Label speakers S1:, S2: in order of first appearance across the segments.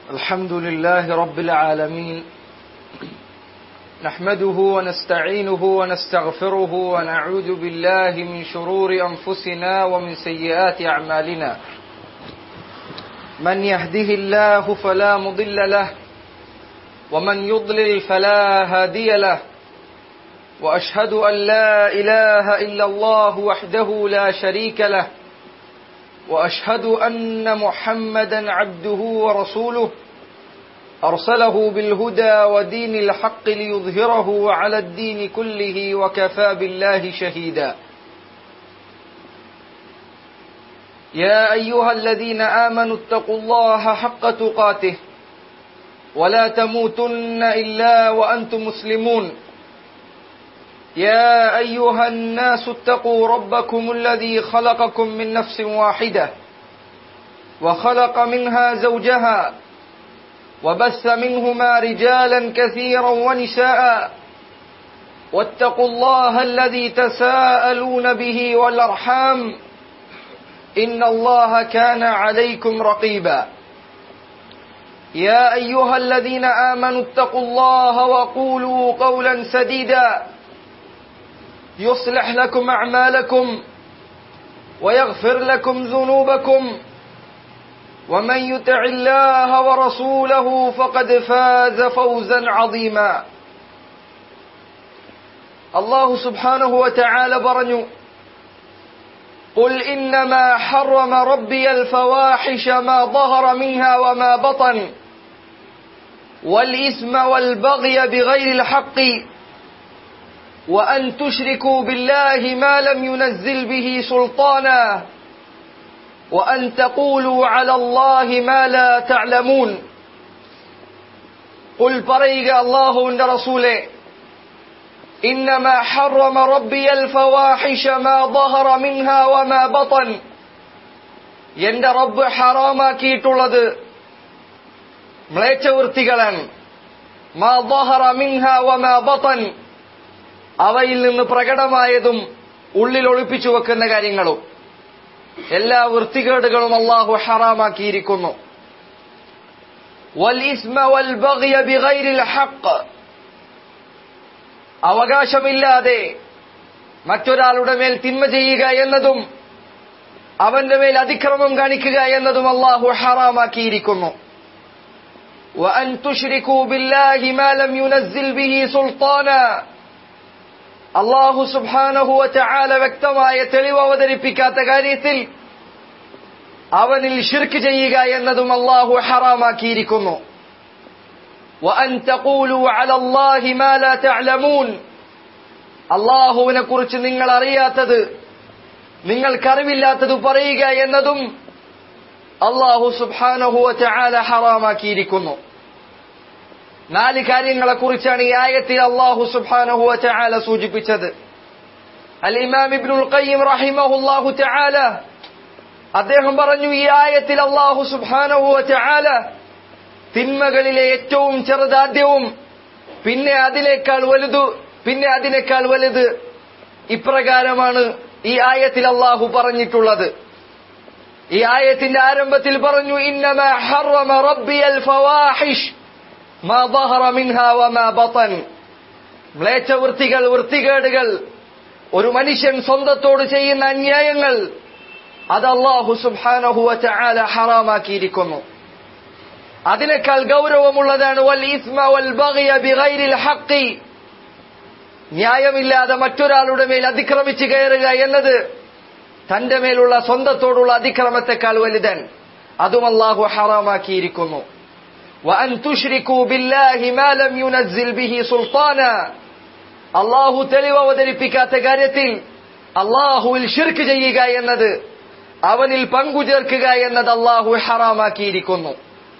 S1: الحمد لله رب العالمين نحمده ونستعينه ونستغفره ونعوذ بالله من شرور أنفسنا ومن سيئات أعمالنا من يهده الله فلا مضل له ومن يضلل فلا هادي له وأشهد أن لا إله إلا الله وحده لا شريك له واشهد ان محمدا عبده ورسوله ارسله بالهدى ودين الحق ليظهره على الدين كله وكفى بالله شهيدا يا ايها الذين امنوا اتقوا الله حق تقاته ولا تموتن الا وانتم مسلمون يا أيها الناس اتقوا ربكم الذي خلقكم من نفس واحدة وخلق منها زوجها وبث منهما رجالا كثيرا ونساء واتقوا الله الذي تساءلون به والأرحام إن الله كان عليكم رقيبا يا أيها الذين آمنوا اتقوا الله وقولوا قولا سديدا يصلح لكم أعمالكم ويغفر لكم ذنوبكم ومن يطع الله ورسوله فقد فاز فوزا عظيما الله سبحانه وتعالى برنوا قل إنما حرم ربي الفواحش ما ظهر منها وما بطن والإثم والبغي بغير الحق وأن تشركوا بالله ما لم ينزل به سلطانا وأن تقولوا على الله ما لا تعلمون قل بريق الله عند رسوله إنما حرم ربي الفواحش ما ظهر منها وما بطن എന്റെ റബ്ബ് ഹറാമാക്കിയിട്ടുള്ളത് മ്ലേച്ഛവൃത്തികളാണ് മാ ظهر منها وما بطن അവയിൽ നിന്ന് പ്രകടമായതും ഉള്ളിൽ ഒളിപ്പിച്ചു വെക്കുന്ന കാര്യങ്ങളും എല്ലാ വൃത്തികേടുകളും അള്ളാഹു ഹറാമാക്കിയിരിക്കുന്നു അവകാശമില്ലാതെ മറ്റൊരാളുടെ മേൽ തിന്മ ചെയ്യുക എന്നതും അവന്റെ മേൽ അതിക്രമം കാണിക്കുക എന്നതും അള്ളാഹു ഹറാമാക്കിയിരിക്കുന്നു وأن تشركوا بالله ما لم ينزل به سلطانا അള്ളാഹു സുബാനഹുവ ചാല വ്യക്തമായ തെളിവ് അവതരിപ്പിക്കാത്ത കാര്യത്തിൽ അവനിൽ ഷിർക്ക് ചെയ്യുക എന്നതും അള്ളാഹു ഹറാമാക്കിയിരിക്കുന്നു അള്ളാഹുവിനെ കുറിച്ച് നിങ്ങൾ അറിയാത്തത് നിങ്ങൾക്കറിവില്ലാത്തത് പറയുക എന്നതും അള്ളാഹു സുബാനഹുവ ചാല ഹറാമാക്കിയിരിക്കുന്നു നാല് കാര്യങ്ങളെ കുറിച്ചാണ് ഈ ആയത്തിൽ അള്ളാഹു സുബാനഹുവ ചാല സൂചിപ്പിച്ചത് അൽ ഇമാം ഇബ്നുൽ ഖയ്യിം റഹിമഹുല്ലാഹു ചാല അദ്ദേഹം പറഞ്ഞു ഈ ആയത്തിൽ അള്ളാഹു സുബാനഹുവ ചാല തിന്മകളിലെ ഏറ്റവും ചെറുതാദ്യവും പിന്നെ അതിനേക്കാൾ വലുത് പിന്നെ അതിനേക്കാൾ വലുത് ഇപ്രകാരമാണ് ഈ ആയത്തിൽ അള്ളാഹു പറഞ്ഞിട്ടുള്ളത് ഈ ആയത്തിന്റെ ആരംഭത്തിൽ പറഞ്ഞു ഇന്നമ ഹറമ റബ്ബിയൽ ഫവാഹിഷ് മ്ലേച്ഛവൃത്തികൾ വൃത്തികേടുകൾ ഒരു മനുഷ്യൻ സ്വന്തത്തോട് ചെയ്യുന്ന അന്യായങ്ങൾ അത് അള്ളാഹു സുബാനഹുവ ചാല ഹറാമാക്കിയിരിക്കുന്നു അതിനേക്കാൾ ഗൗരവമുള്ളതാണ് വൽ ഇസ്മ വൽ ബഗിയ ബിഗൈരിൽ ഹഖി ന്യായമില്ലാതെ മറ്റൊരാളുടെ മേൽ അതിക്രമിച്ചു കയറുക എന്നത് തന്റെ മേലുള്ള സ്വന്തത്തോടുള്ള അതിക്രമത്തെക്കാൾ വലുതൻ അതും അള്ളാഹു ഹറാമാക്കിയിരിക്കുന്നു وأن تشركوا بالله ما لم ينزل به سلطانا അള്ളാഹു തെളിവ് അവതരിപ്പിക്കാത്ത കാര്യത്തിൽ അള്ളാഹുവിൽ ഷിർക്ക് ചെയ്യുക എന്നത് അവനിൽ പങ്കു ചേർക്കുക എന്നത് അള്ളാഹു ഹറാമാക്കിയിരിക്കുന്നു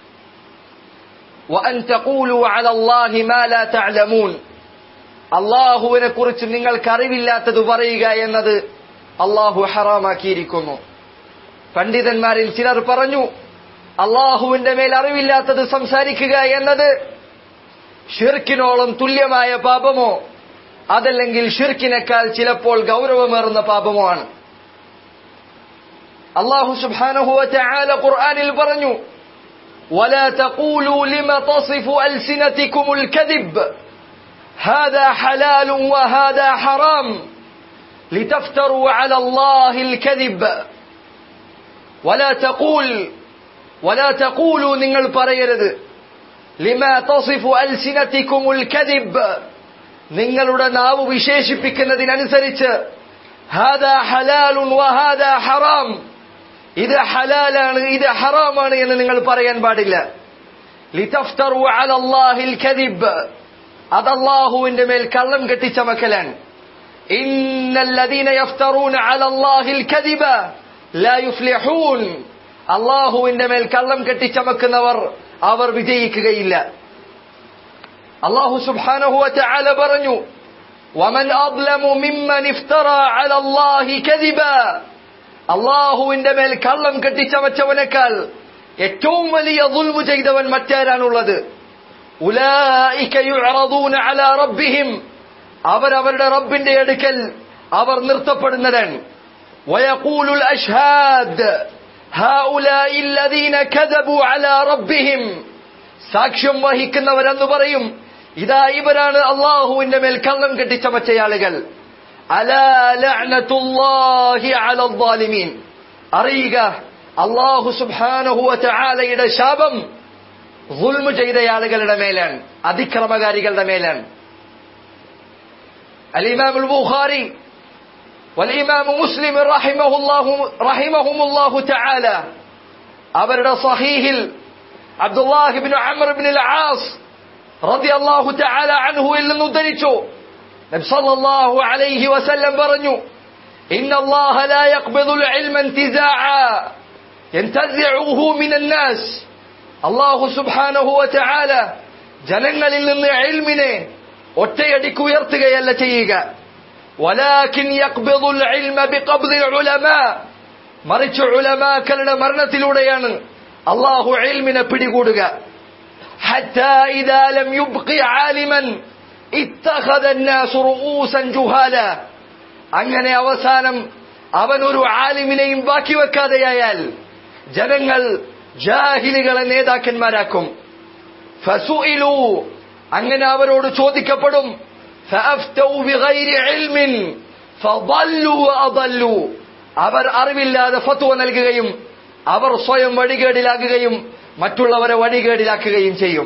S1: അള്ളാഹുവിനെ കുറിച്ച് നിങ്ങൾക്ക് അറിവില്ലാത്തത് പറയുക എന്നത് അള്ളാഹു ഹറാമാക്കിയിരിക്കുന്നു പണ്ഡിതന്മാരിൽ ചിലർ പറഞ്ഞു അള്ളാഹുവിന്റെ മേൽ അറിവില്ലാത്തത് സംസാരിക്കുക എന്നത് ഷിർക്കിനോളം തുല്യമായ പാപമോ അതല്ലെങ്കിൽ ഷിർക്കിനേക്കാൾ ചിലപ്പോൾ ഗൗരവമേറുന്ന പാപമോ ആണ് അള്ളാഹു സുബാനഹുവ ചാല ഖുർആാനിൽ പറഞ്ഞു ولا تقولوا لم تصف ألسنتكم الكذب هذا حلال وهذا حرام لتفتروا على الله الكذب ولا تقول ولا تقولوا നിങ്ങൾ പറയരുത് لما تصف ألسنتكم الكذب നിങ്ങളുടെ നാവ് വിശേഷിപ്പിക്കുന്നതിനനുസരിച്ച് ഹാദാ ഹലാലുൻ വഹാദാ ഹറാം ഇത് ഹലാലാണ് ഇത് ഹറാമാണ് എന്ന് നിങ്ങൾ പറയാൻ പാടില്ല ലിതഫ്തറു അലല്ലാഹിൽ കദിബ് അത് അല്ലാഹുവിന്റെ മേൽ കള്ളം കെട്ടിച്ചമക്കലാണ് ഇന്നല്ലദീന യഫ്തറൂന അലല്ലാഹിൽ കദിബ ലാ യുഫ്ലിഹൂൻ അല്ലാഹുവിന്റെ മേൽ കള്ളം കെട്ടിച്ചമക്കുന്നവർ അവർ വിജയിക്കുകയില്ല അള്ളാഹു സുബ്ഹാനഹു വതആല പറഞ്ഞു വമൻ അദ്ലമു മിമ്മൻ ഇഫ്തറ അല അല്ലാഹി കദിബ അള്ളാഹുവിന്റെ മേൽ കള്ളം കെട്ടിച്ചമച്ചവനേക്കാൾ ഏറ്റവും വലിയ ദുൽമു ചെയ്തവൻ മറ്റാരാണുള്ളത് ഉലായിക യുഅറദൂന അലാ റബ്ബിഹിം അവരവരുടെ റബ്ബിന്റെ അടുക്കൽ അവർ നിർത്തപ്പെടുന്നതാണ് ويقول الأشهاد هؤلاء الذين كذبوا على ربهم സാക്ഷ്യം വഹിക്കുന്നവരെന്ന് പറയും ഇതാ ഇവരാണ് അള്ളാഹുവിന്റെ മേൽ കള്ളം കെട്ടിച്ചമച്ച ആളുകൾ അറിയുക അള്ളാഹു സുബാനഹുവലയുടെ ശാപം ഗുൽമ ചെയ്ത ആളുകളുടെ മേലാണ് അതിക്രമകാരികളുടെ മേലാണ് الإمام البخاري والإمام مسلم رحمه الله رحمهم الله تعالى അവരുടെ സഹീഹിൽ അബ്ദുല്ലാഹി ബിൻ അമർ ബിൻ ആസ് റളിയല്ലാഹു തആല അൻഹുവിൽ നിന്ന് ഉദ്ധരിച്ചു നബി സല്ലല്ലാഹു അലൈഹി വസല്ലം പറഞ്ഞു إن الله لا يقبض العلم انتزاعا ينتزعه من الناس الله سبحانه وتعالى ജനങ്ങളിൽ നിന്ന് ഇൽമിനെ ഒറ്റയടിക്ക് ഉയർത്തുകയല്ല ചെയ്യുക ولكن يقبض العلم بقبض العلماء മറിച്ച് ഉലമാക്കളുടെ മരണത്തിലൂടെയാണ് അള്ളാഹു ഇൽമിനെ പിടികൂടുക حتى إذا لم يبق عالما اتخذ الناس رؤوسا جهالا അങ്ങനെ അവസാനം അവൻ ഒരു ആലിമിനെയും ബാക്കി വെക്കാതെയായാൽ ജനങ്ങൾ ജാഹിലികളെ നേതാക്കന്മാരാക്കും ഫസുഇലു അങ്ങനെ അവരോട് ചോദിക്കപ്പെടും فأفتوا بغير علم فضلوا وأضلوا അവർ അറിവില്ലാതെ ഫത്വ നൽകുകയും അവർ സ്വയം വഴികേടിലാക്കുകയും മറ്റുള്ളവരെ വഴികേടിലാക്കുകയും ചെയ്യും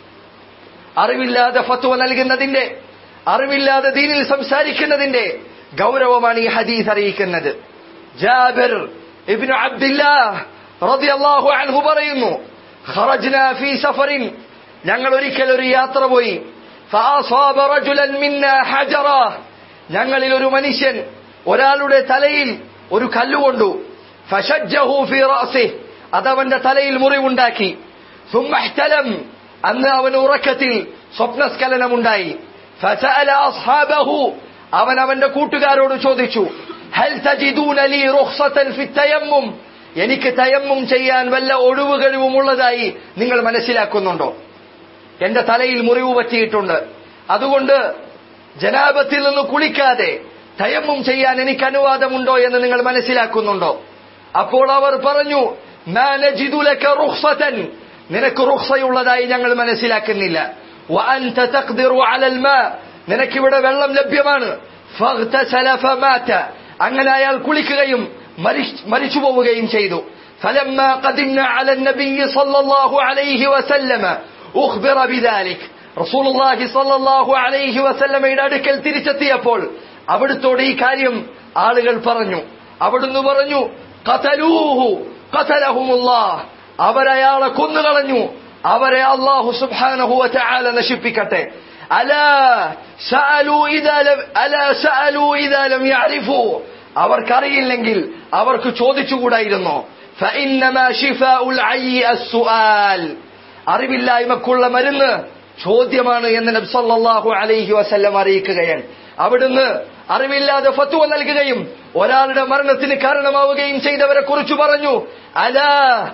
S1: അറിവില്ലാതെ ഫത്വ നൽകുന്നതിന്റെ അറിവില്ലാതെ ദീനിൽ സംസാരിക്കുന്നതിന്റെ ഗൗരവമാണ് ഈ ഹദീസ് അറിയിക്കുന്നത് ജാബിർ ഇബ്നു അബ്ദുല്ലാഹ് റളിയല്ലാഹു അൻഹു പറയുന്നു ഖറജ്നാ ഫീ സഫറിൻ ഞങ്ങൾ ഒരിക്കൽ ഒരു യാത്ര പോയി ഫഅസാബ റജുലൻ മിന്നാ ഹജറ ഞങ്ങളിൽ ഒരു മനുഷ്യൻ ഒരാളുടെ തലയിൽ ഒരു കല്ലുകൊണ്ടു ഫശജ്ജഹു ഫീ റഅസിഹി അതവന്റെ തലയിൽ മുറിവുണ്ടാക്കി ثم احتلم അന്ന് അവൻ ഉറക്കത്തിൽ സ്വപ്നസ്ഖലനമുണ്ടായി فسأل أصحابه അവൻ അവന്റെ കൂട്ടുകാരോട് ചോദിച്ചു ഹൽ തജിദൂന ലീ റുഖ്സതൻ ഫി തയമ്മും എനിക്ക് തയമ്മും ചെയ്യാൻ വല്ല ഒഴിവ് കഴിവുമുള്ളതായി നിങ്ങൾ മനസ്സിലാക്കുന്നുണ്ടോ എന്റെ തലയിൽ മുറിവ് പറ്റിയിട്ടുണ്ട് അതുകൊണ്ട് ജനാപത്തിൽ നിന്ന് കുളിക്കാതെ തയമ്മും ചെയ്യാൻ എനിക്ക് അനുവാദമുണ്ടോ എന്ന് നിങ്ങൾ മനസ്സിലാക്കുന്നുണ്ടോ അപ്പോൾ അവർ പറഞ്ഞു "മാ നജിദു ലക റുഖ്സതൻ നിനക്ക് റുഖ്സയുള്ളതായി ഞങ്ങൾ മനസ്സിലാക്കുന്നില്ല വഅൻത തഖ്ദിറു അലൽ മാ നിനക്കിവിടെ വെള്ളം ലഭ്യമാണ് ഫഗ്തസല ഫമാത അങ്ങനെ അയാൾ കുളിക്കുകയും മരിച്ച്- മരിച്ചു പോവുകയും ചെയ്തു فلما قدمنا على النبي صلى الله عليه وسلم أخبر بذلك رسول الله صلى الله عليه وسلم അടുക്കൽ തിരിച്ചെത്തിയപ്പോൾ അവിടുത്തോട് ഈ കാര്യം ആളുകൾ പറഞ്ഞു അവിടുന്ന് പറഞ്ഞു ഖതലൂഹു ഖതലഹുമുല്ലാഹ് അവരയാളെ കൊന്നുകളഞ്ഞു അവരെ അള്ളാഹു സുബ്ഹാനഹു വതആല നശിപ്പിക്കട്ടെ അലാ സഅലു ഇദാ ലം അലാ സഅലു ഇദാ ലം യഅരിഫു അവർക്കറിയില്ലെങ്കിൽ അവർക്ക് ചോദിച്ചുകൂടായിരുന്നോ فإنما شفاء العي السؤال അറിവില്ലായ്മക്കുള്ള മരുന്ന് ചോദ്യമാണ് എന്ന് നബി സല്ലല്ലാഹു അലൈഹി വസല്ലം അറിയിക്കുകയാണ് അവിടുന്ന് അറിവില്ലാതെ ഫത്വ നൽകുകയും ഒരാളുടെ മരണത്തിന് കാരണമാവുകയും ചെയ്തവരെ കുറിച്ച് പറഞ്ഞു അലാ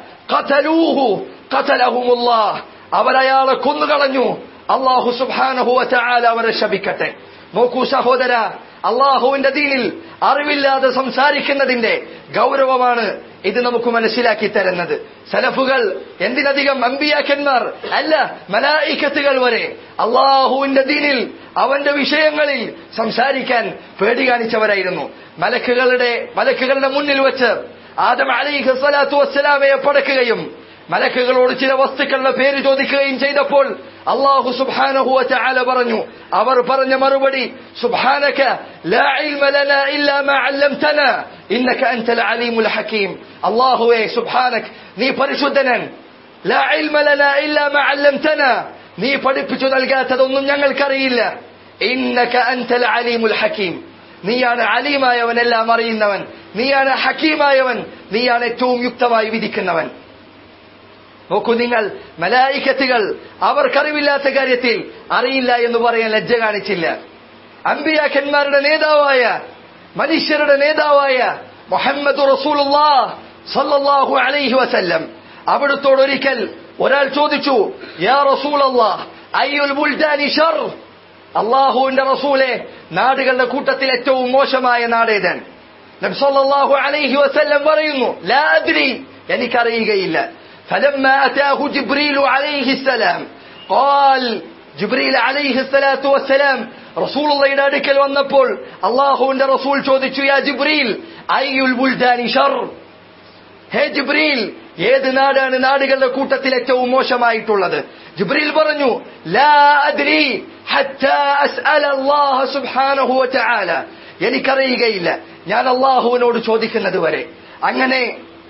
S1: ഖതലൂഹു ഖതലഹുമുല്ലാഹ് അവരയാളെ കൊന്നുകളഞ്ഞു അള്ളാഹു സുബ്ഹാനഹു വതആല അവരെ ശപിക്കട്ടെ നോക്കൂ സഹോദര അള്ളാഹുവിന്റെ ദീനിൽ അറിവില്ലാതെ സംസാരിക്കുന്നതിന്റെ ഗൗരവമാണ് ഇത് നമുക്ക് മനസ്സിലാക്കി തരുന്നത് സലഫുകൾ എന്തിനധികം അമ്പിയാക്കന്മാർ അല്ല മലായിക്കത്തുകൾ വരെ അള്ളാഹുവിന്റെ ദീനിൽ അവന്റെ വിഷയങ്ങളിൽ സംസാരിക്കാൻ പേടി കാണിച്ചവരായിരുന്നു മലക്കുകളുടെ മലക്കുകളുടെ മുന്നിൽ വെച്ച് ആദം അലൈഹി സ്വലാത്തു വസ്സലാമയെ പടക്കുകയും മലക്കുകളോട് ചില വസ്തുക്കളുടെ പേര് ചോദിക്കുകയും ചെയ്തപ്പോൾ അള്ളാഹു സുബ്ഹാനഹു വതആല പറഞ്ഞു അവർ പറഞ്ഞ മറുപടി സുബ്ഹാനക ലാ ഇൽമ ലനാ ഇല്ലാ മാ അല്ലംതനാ ഇന്നക അൻതൽ അലീമുൽ ഹകീം അല്ലാഹുവേ സുബ്ഹാനക് നീ പരിശുദ്ധനൻ ലാ ഇൽമ ലനാ ഇല്ലാ മാ അല്ലംതനാ നീ പഠിപ്പിച്ചു നൽകാത്തതൊന്നും ഞങ്ങൾക്കറിയില്ല ഇന്നക അൻതൽ അലീമുൽ ഹകീം നീയാണ് അലീമായവൻ എല്ലാം അറിയുന്നവൻ നീയാണ് ഹക്കീമായവൻ നീയാണ് ഏറ്റവും യുക്തമായി വിധിക്കുന്നവൻ നോക്കൂ നിങ്ങൾ മലായിക്കത്തുകൾ അവർക്കറിവില്ലാത്ത കാര്യത്തിൽ അറിയില്ല എന്ന് പറയാൻ ലജ്ജ കാണിച്ചില്ല അമ്പിയാക്കന്മാരുടെ നേതാവായ മനുഷ്യരുടെ നേതാവായ മുഹമ്മദ് സല്ലല്ലാഹു അലൈഹി വസല്ലം അവിടുത്തോട് ഒരിക്കൽ ഒരാൾ ചോദിച്ചു യാ റസൂലല്ലാഹ് അയ്യുൽ ബുൽദാനി ഷർ അള്ളാഹുവിന്റെ റസൂലെ നാടുകളുടെ കൂട്ടത്തിൽ ഏറ്റവും മോശമായ നാടേതൻ നബി സല്ലല്ലാഹു അലൈഹി വസല്ലം പറയുന്നു ലാ അദ്രി എനിക്കറിയുകയില്ല فلما أتاه جبريل عليه السلام قال ജിബ്രീൽ അലൈഹി സ്വലാത്തു വസ്സലാം റസൂലുള്ളയുടെ അടുക്കൽ വന്നപ്പോൾ അള്ളാഹുവിന്റെ റസൂൽ ചോദിച്ചു യാ ജിബ്രീൽ അയ്യുൽ ബുൽദാനി ഷർ ഹേ ജിബ്രീൽ ഏത് നാടാണ് നാടുകളുടെ കൂട്ടത്തിൽ ഏറ്റവും മോശമായിട്ടുള്ളത് ജിബ്രീൽ പറഞ്ഞു ലാ അദ്രി ഹത്താ അസ്അല അല്ലാഹ സുബ്ഹാനഹു വതആല എനിക്കറിയുകയില്ല ഞാൻ അള്ളാഹുവിനോട് ചോദിക്കുന്നത് വരെ അങ്ങനെ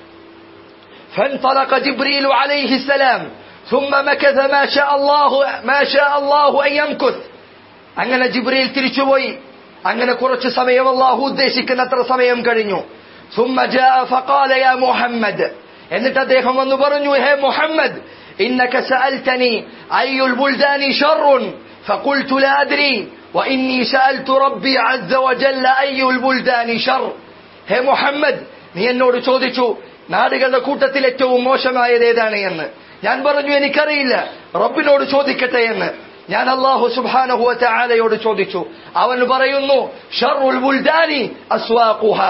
S1: فانطلق جبريل عليه السلام ثم مكث ما شاء الله ما شاء الله أن يمكث അങ്ങനെ ജിബ്രീൽ തിരിച്ചുപോയി അങ്ങനെ കുറച്ച് സമയം അള്ളാഹു ഉദ്ദേശിക്കുന്നത്ര സമയം കഴിഞ്ഞു ثم جاء فقال يا محمد എന്നിട്ട് അദ്ദേഹം വന്നു പറഞ്ഞു ഹേ മുഹമ്മദ് إنك سألتني أي البلدان شر فقلت لا أدري وإني سألت ربي عز وجل أي البلدان شر ഹേ മുഹമ്മദ് നീ എന്നോട് ചോദിച്ചു നാടുകളുടെ കൂട്ടത്തിൽ ഏറ്റവും മോശമായത് ഏതാണ് എന്ന് ഞാൻ പറഞ്ഞു എനിക്കറിയില്ല റബ്ബിനോട് ചോദിക്കട്ടെ എന്ന് ഞാൻ അള്ളാഹു സുബാനഹുവ ആലയോട് ചോദിച്ചു അവൻ പറയുന്നു ഷറുൽ ബുൽദാനി അസ്വാഖുഹ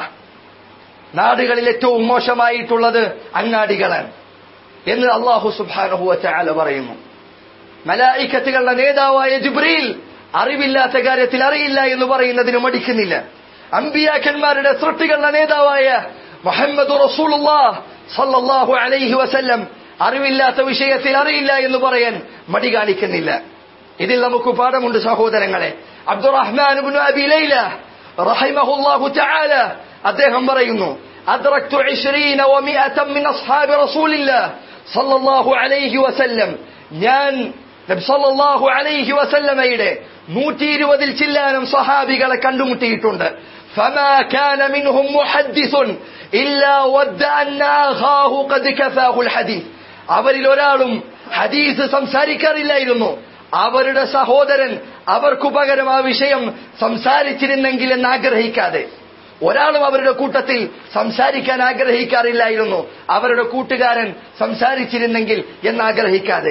S1: നാടുകളിൽ ഏറ്റവും മോശമായിട്ടുള്ളത് അങ്ങാടികളാണ് എന്ന് അള്ളാഹു സുബാനഹുവ ആല പറയുന്നു മലായിക്കത്തുകളുടെ നേതാവായ ജിബ്രീൽ അറിവില്ലാത്ത കാര്യത്തിൽ അറിയില്ല എന്ന് പറയുന്നതിന് മടിക്കുന്നില്ല അമ്പിയാക്കന്മാരുടെ സൃഷ്ടികളുടെ നേതാവായ മുഹമ്മദ് സല്ലല്ലാഹു അലൈഹി വസല്ലം അറിവില്ലാത്ത വിഷയത്തിൽ അറിയില്ല എന്ന് പറയാൻ മടി കാണിക്കുന്നില്ല ഇതിൽ നമുക്ക് പാഠമുണ്ട് സഹോദരങ്ങളെ അബ്ദുറഹ്മാൻ ഇബ്നു അബി ലൈല റഹിമഹുല്ലാഹു തആല അദ്ദേഹം പറയുന്നു أدركت عشرين ومئة من أصحاب رسول الله صلى الله عليه وسلم ഞാൻ നബി സല്ലല്ലാഹു അലൈഹി വസല്ലമയുടെ നൂറ്റി ഇരുപതിൽ ചില്ലാനം സഹാബികളെ കണ്ടുമുട്ടിയിട്ടുണ്ട് فما كان منهم محدث إلا ود أن أخاه قد كفاه الحديث അവരിൽ ഒരാളും ഹദീസ് സംസാരിക്കാറില്ലായിരുന്നു അവരുടെ സഹോദരൻ അവർക്കു പകരം ആ വിഷയം സംസാരിച്ചിരുന്നെങ്കിൽ എന്ന് ആഗ്രഹിക്കാതെ ഒരാളും അവരുടെ കൂട്ടത്തിൽ സംസാരിക്കാൻ ആഗ്രഹിക്കാറില്ലായിരുന്നു അവരുടെ കൂട്ടുകാരൻ സംസാരിച്ചിരുന്നെങ്കിൽ എന്ന് ആഗ്രഹിക്കാതെ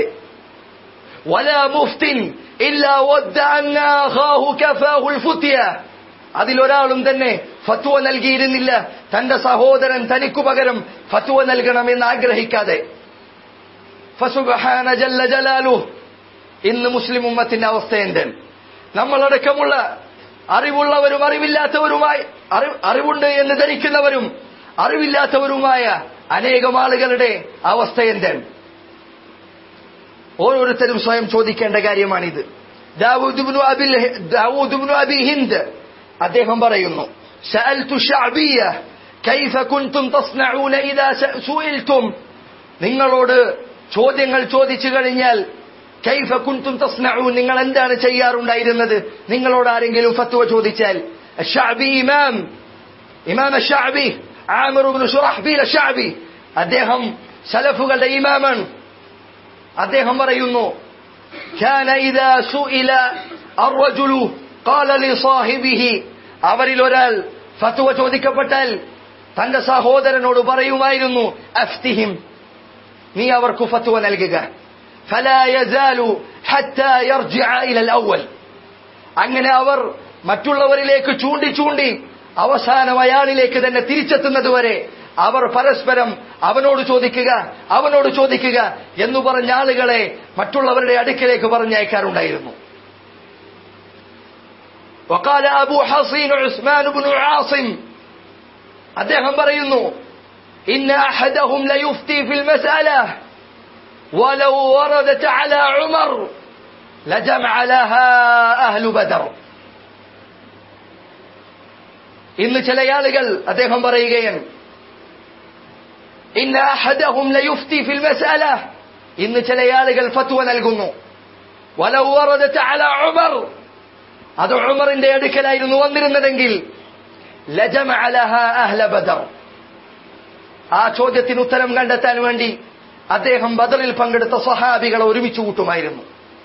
S1: ولا مفت إلا ود أن أخاه كفاه الفتية അതിലൊരാളും തന്നെ ഫത്വ നൽകിയിരുന്നില്ല തന്റെ സഹോദരൻ തനിക്കു പകരം ഫത്വ നൽകണമെന്ന് ആഗ്രഹിക്കാതെ ഫസുബഹാന ജല്ല ജലാലു ഇന്ന് മുസ്ലിം ഉമ്മത്തിന്റെ അവസ്ഥ എന്ത് നമ്മളടക്കമുള്ള അറിവുള്ളവരും അറിവില്ലാത്തവരുമായി അറിവുണ്ട് എന്ന് ധരിക്കുന്നവരും അറിവില്ലാത്തവരുമായ അനേകം ആളുകളുടെ അവസ്ഥ എന്താണ് ഓരോരുത്തരും സ്വയം ചോദിക്കേണ്ട കാര്യമാണിത് ദാവൂദ് അബിൽ ദാവൂദ് അബി ഹിന്ദ് അദ്ദേഹം പറയുന്നു سألت الشعبية كيف كنتم تصنعون إذا سئلتم നിങ്ങളോട് ചോദ്യങ്ങൾ ചോദിച്ചു കഴിഞ്ഞാൽ കൈഫ കുന്തും തസ്നഊ നിങ്ങൾ എന്താണ് ചെയ്യാറുണ്ടായിരുന്നത് നിങ്ങളോട് ആരെങ്കിലും ഫത്വ ചോദിച്ചാൽ الشعبي ഇമാം ഇമാം الشعبي ആമിർ ഇബ്നു ശുറഹ്ബീൽ الشعبي അദ്ദേഹം സലഫുകളുടെ ഇമാമാണ് അദ്ദേഹം പറയുന്നു كان إذا سئل الرجل قال لصاحبه അവരിൽ ഒരാൾ ഫത്വ ചോദിക്കപ്പെട്ടാൽ തന്റെ സഹോദരനോട് പറയുമായിരുന്നു അഫ്തിഹിം നീ അവർക്ക് ഫത്വ നൽകുക فلا يزال حتى يرجع إلى الأول അങ്ങനെ അവർ മറ്റുള്ളവരിലേക്ക് ചൂണ്ടി ചൂണ്ടി അവസാനം അയാളിലേക്ക് തന്നെ തിരിച്ചെത്തുന്നതുവരെ അവർ പരസ്പരം അവനോട് ചോദിക്കുക അവനോട് ചോദിക്കുക എന്ന് പറഞ്ഞ ആളുകളെ മറ്റുള്ളവരുടെ അടുക്കിലേക്ക് പറഞ്ഞയക്കാറുണ്ടായിരുന്നു وقال أبو حصين عثمان بن عاصم അദ്ദേഹം പറയുന്നു إن أحدهم ليفتي في المسألة ولو وردت على عمر لجمع لها أهل بدر ഇന്ന് ചില ആളുകൾ അദ്ദേഹം പറയുകയാണ് ഇന്ന അഹദഹും ലയുഫ്തി ഫിൽ മസ്അല ഇന്ന് ചില ആളുകൾ ഫത്വ നൽകുന്നു വലൗ വറദത് അല ഉമർ അത് ഉമറിന്റെ അടുക്കലായിരുന്നു വന്നിരുന്നതെങ്കിൽ ലജമഅ ലഹാ അഹ്ല ബദർ ആ ചോദ്യത്തിന് ഉത്തരം കണ്ടെത്താൻ വേണ്ടി അദ്ദേഹം ബദറിൽ പങ്കെടുത്ത സഹാബികളെ ഒരുമിച്ച് കൂട്ടുമായിരുന്നു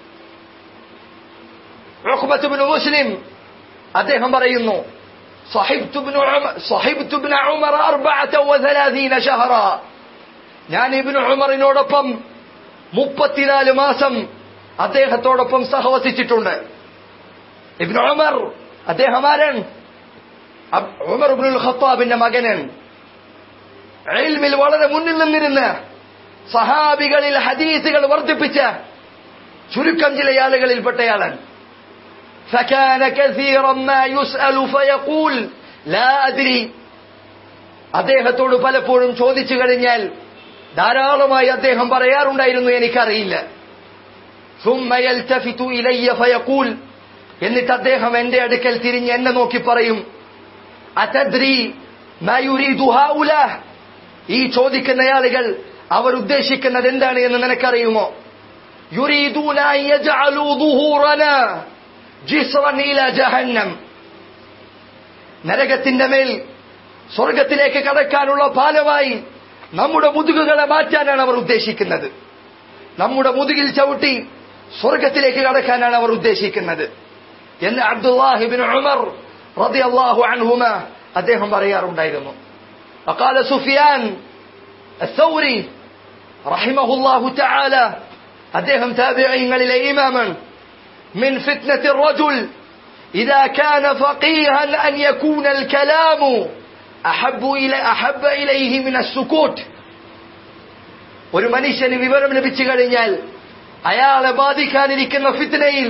S1: ഉഖ്ബത്ത് ഇബ്നു മുസ്ലിം അദ്ദേഹം പറയുന്നു صحبت ابن عمر صحبت ابن عمر أربعة وثلاثين شهرا ഞാൻ ഇബ്നു ഉമറിനോടൊപ്പം മുപ്പത്തിനാല് മാസം അദ്ദേഹത്തോടൊപ്പം സഹവസിച്ചിട്ടുണ്ട് ഇബ്നു ഉമർ അദ്ദേഹം ആരാണ് അബ്- ഉമർ ഇബ്നുൽ ഖത്താബിന്റെ മകനാണ് ഇൽമിൽ വളരെ മുന്നിൽ നിന്നിരുന്ന സഹാബികളിൽ ഹദീസുകൾ വർദ്ധിപ്പിച്ച ചുരുക്കം ചില ആളുകളിൽപ്പെട്ടയാളാണ് فكان كثيرا ما يسأل فيقول لا أدري അദ്ദേഹത്തോട് പലപ്പോഴും ചോദിച്ചു കഴിഞ്ഞാൽ ധാരാളമായി അദ്ദേഹം പറയാറുണ്ടായിരുന്നു എനിക്കറിയില്ല ثم يلتفت إلي فيقول എന്നിട്ട് അദ്ദേഹം എന്റെ അടുക്കൽ തിരിഞ്ഞ് എന്നെ നോക്കി പറയും അതദ്രി ما يريد هؤلاء ഈ ചോദിക്കുന്ന ആളുകൾ അവർ ഉദ്ദേശിക്കുന്നത് എന്താണ് എന്ന് നിനക്കറിയുമോ يريدون أن يجعلوا ظهورنا ജിസ്റൻ ഇല ജഹന്നം നരകത്തിന്റെ മേൽ സ്വർഗത്തിലേക്ക് കടക്കാനുള്ള പാലമായി നമ്മുടെ മുതുകുകളെ മാറ്റാനാണ് അവർ ഉദ്ദേശിക്കുന്നത് നമ്മുടെ മുതുകിൽ ചവിട്ടി സ്വർഗത്തിലേക്ക് കടക്കാനാണ് അവർ ഉദ്ദേശിക്കുന്നത് എന്ന് അബ്ദുല്ലാഹിബിൻ ഉമർ റളിയല്ലാഹു അൻഹുമ അദ്ദേഹം പറയാറുണ്ടായിരുന്നു وقال سفيان الثوري رحمه الله تعالى അദ്ദേഹം താബിഈങ്ങളിലെ ഇമാമാണ് من فتنة الرجل إذا كان فقيها أن يكون الكلام أحب, إلي أحب إليه من السكوت ഒരു മനുഷ്യന് വിവരം ലഭിച്ചു കഴിഞ്ഞാൽ അയാളെ ബാധിക്കാനിരിക്കുന്ന ഫിത്നയിൽ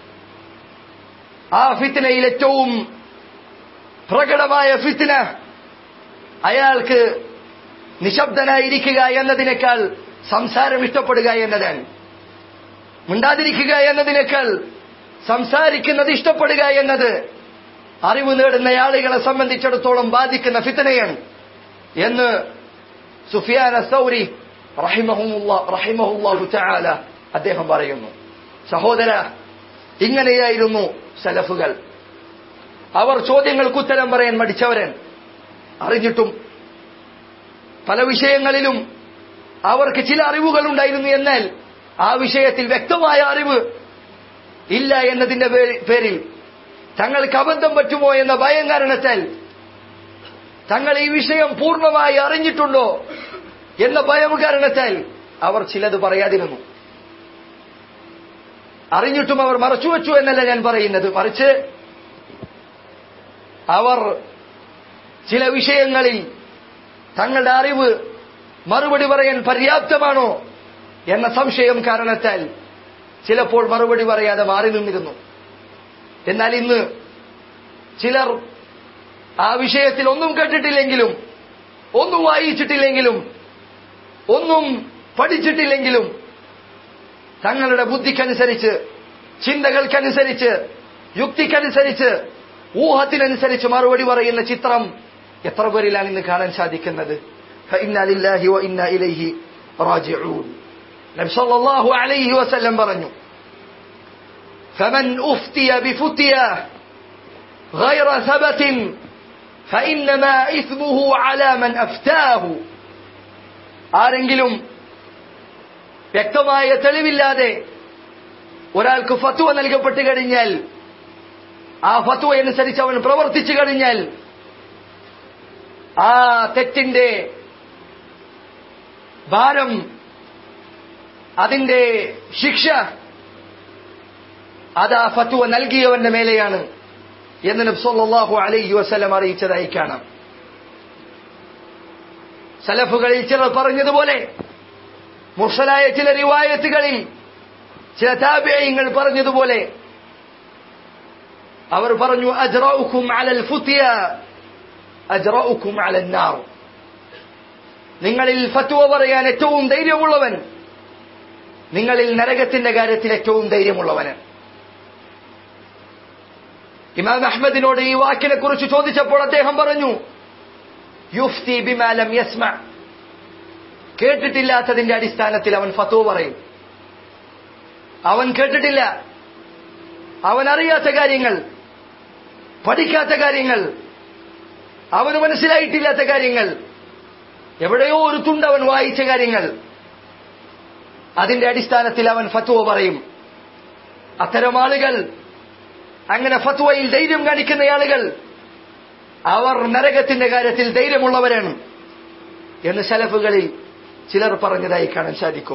S1: ആ ഫിത്നയിൽ ഏറ്റവും പ്രകടമായ ഫിത്ന അയാൾക്ക് നിശബ്ദനായിരിക്കുക എന്നതിനേക്കാൾ സംസാരം ഇഷ്ടപ്പെടുക എന്നതാണ് മിണ്ടാതിരിക്കുക എന്നതിനേക്കാൾ സംസാരിക്കുന്നത് ഇഷ്ടപ്പെടുക എന്നത് അറിവ് നേടുന്ന ആളുകളെ സംബന്ധിച്ചിടത്തോളം ബാധിക്കുന്ന ഫിത്തനയാണ് എന്ന് സുഫിയാൻ സൗരി റഹിമഹുല്ലാഹു തആല അദ്ദേഹം പറയുന്നു സഹോദര ഇങ്ങനെയായിരുന്നു സലഫുകൾ അവർ ചോദ്യങ്ങൾക്ക് ഉത്തരം പറയാൻ മടിച്ചവരൻ അറിഞ്ഞിട്ടും പല വിഷയങ്ങളിലും അവർക്ക് ചില അറിവുകൾ ഉണ്ടായിരുന്നു എന്നാൽ ആ വിഷയത്തിൽ വ്യക്തമായ അറിവ് ഇല്ല എന്നതിന്റെ പേരി- പേരിൽ തങ്ങൾക്ക് അബദ്ധം പറ്റുമോ എന്ന ഭയം കാരണത്താൽ തങ്ങൾ ഈ വിഷയം പൂർണ്ണമായി അറിഞ്ഞിട്ടുണ്ടോ എന്ന ഭയം കാരണത്താൽ അവർ ചിലത് പറയാതിരുന്നു അറിഞ്ഞിട്ടും അവർ മറച്ചുവെച്ചു എന്നല്ല ഞാൻ പറയുന്നത് മറിച്ച് അവർ ചില വിഷയങ്ങളിൽ തങ്ങളുടെ അറിവ് മറുപടി പറയാൻ പര്യാപ്തമാണോ എന്ന സംശയം കാരണത്താൽ ചിലപ്പോൾ മറുപടി പറയാതെ മാറി നിന്നിരുന്നു എന്നാൽ ഇന്ന് ചിലർ ആ വിഷയത്തിൽ ഒന്നും കേട്ടിട്ടില്ലെങ്കിലും ഒന്നും വായിച്ചിട്ടില്ലെങ്കിലും ഒന്നും പഠിച്ചിട്ടില്ലെങ്കിലും തങ്ങളുടെ ബുദ്ധിക്കനുസരിച്ച് ചിന്തകൾക്കനുസരിച്ച് യുക്തിക്കനുസരിച്ച് ഊഹത്തിനനുസരിച്ച് മറുപടി പറയുന്ന ചിത്രം എത്ര പേരിലാണ് ഇന്ന് കാണാൻ സാധിക്കുന്നത് فإنا لله وإنا إليه راجعون നബി സല്ലല്ലാഹു അലൈഹി വസല്ലം പറഞ്ഞു فمن أفتي بفتيا غير ثبت فإنما إثمه على من أفتاه ആരെങ്കിലും വ്യക്തമായ തെളിവില്ലാതെ ഒരാൾക്ക് ഫത്വ നൽകപ്പെട്ട് കഴിഞ്ഞാൽ ആ ഫത്വ അനുസരിച്ച് അവൻ പ്രവർത്തിച്ചു കഴിഞ്ഞാൽ ആ തെറ്റിന്റെ ഭാരം അതിന്റെ ശിക്ഷ അത് ആ ഫത്വ നൽകിയവന്റെ മേലെയാണ് എന്ന് നബ്സല്ലാഹു അലൈഹി വസല്ലം അറിയിച്ചതായി കാണാം സലഫുകളിൽ ചിലർ പറഞ്ഞതുപോലെ മുർസലായ ചില റിവായത്തുകളിൽ ചില താബിയങ്ങൾ പറഞ്ഞതുപോലെ അവർ പറഞ്ഞു അജ്റൗക്കും അലൽ ഫുത്തിയ അജ്റൗക്കും അലൽ നാർ നിങ്ങളിൽ ഫത്വ പറയാൻ ഏറ്റവും ധൈര്യമുള്ളവൻ നിങ്ങളിൽ നരകത്തിന്റെ കാര്യത്തിൽ ഏറ്റവും ധൈര്യമുള്ളവന് ഇമാം അഹമ്മദിനോട് ഈ വാക്കിനെ കുറിച്ച് ചോദിച്ചപ്പോൾ അദ്ദേഹം പറഞ്ഞു യുഫ്തി ബിമാലം യസ്മ കേട്ടിട്ടില്ലാത്തതിന്റെ അടിസ്ഥാനത്തിൽ അവൻ ഫത്വ പറയും അവൻ കേട്ടിട്ടില്ല അവൻ അറിയാത്ത കാര്യങ്ങൾ പഠിക്കാത്ത കാര്യങ്ങൾ അവന് മനസ്സിലായിട്ടില്ലാത്ത കാര്യങ്ങൾ എവിടെയോ ഒരു തുണ്ട് അവൻ വായിച്ച കാര്യങ്ങൾ അതിന്റെ അടിസ്ഥാനത്തിൽ അവൻ ഫത്വ പറയും അത്തരം ആളുകൾ അങ്ങനെ ഫത്വയിൽ ധൈര്യം കാണിക്കുന്ന ആളുകൾ അവർ നരകത്തിന്റെ കാര്യത്തിൽ ധൈര്യമുള്ളവരാണ് എന്ന് സലഫുകളിൽ ചിലർ പറഞ്ഞതായി കാണാൻ സാധിക്കും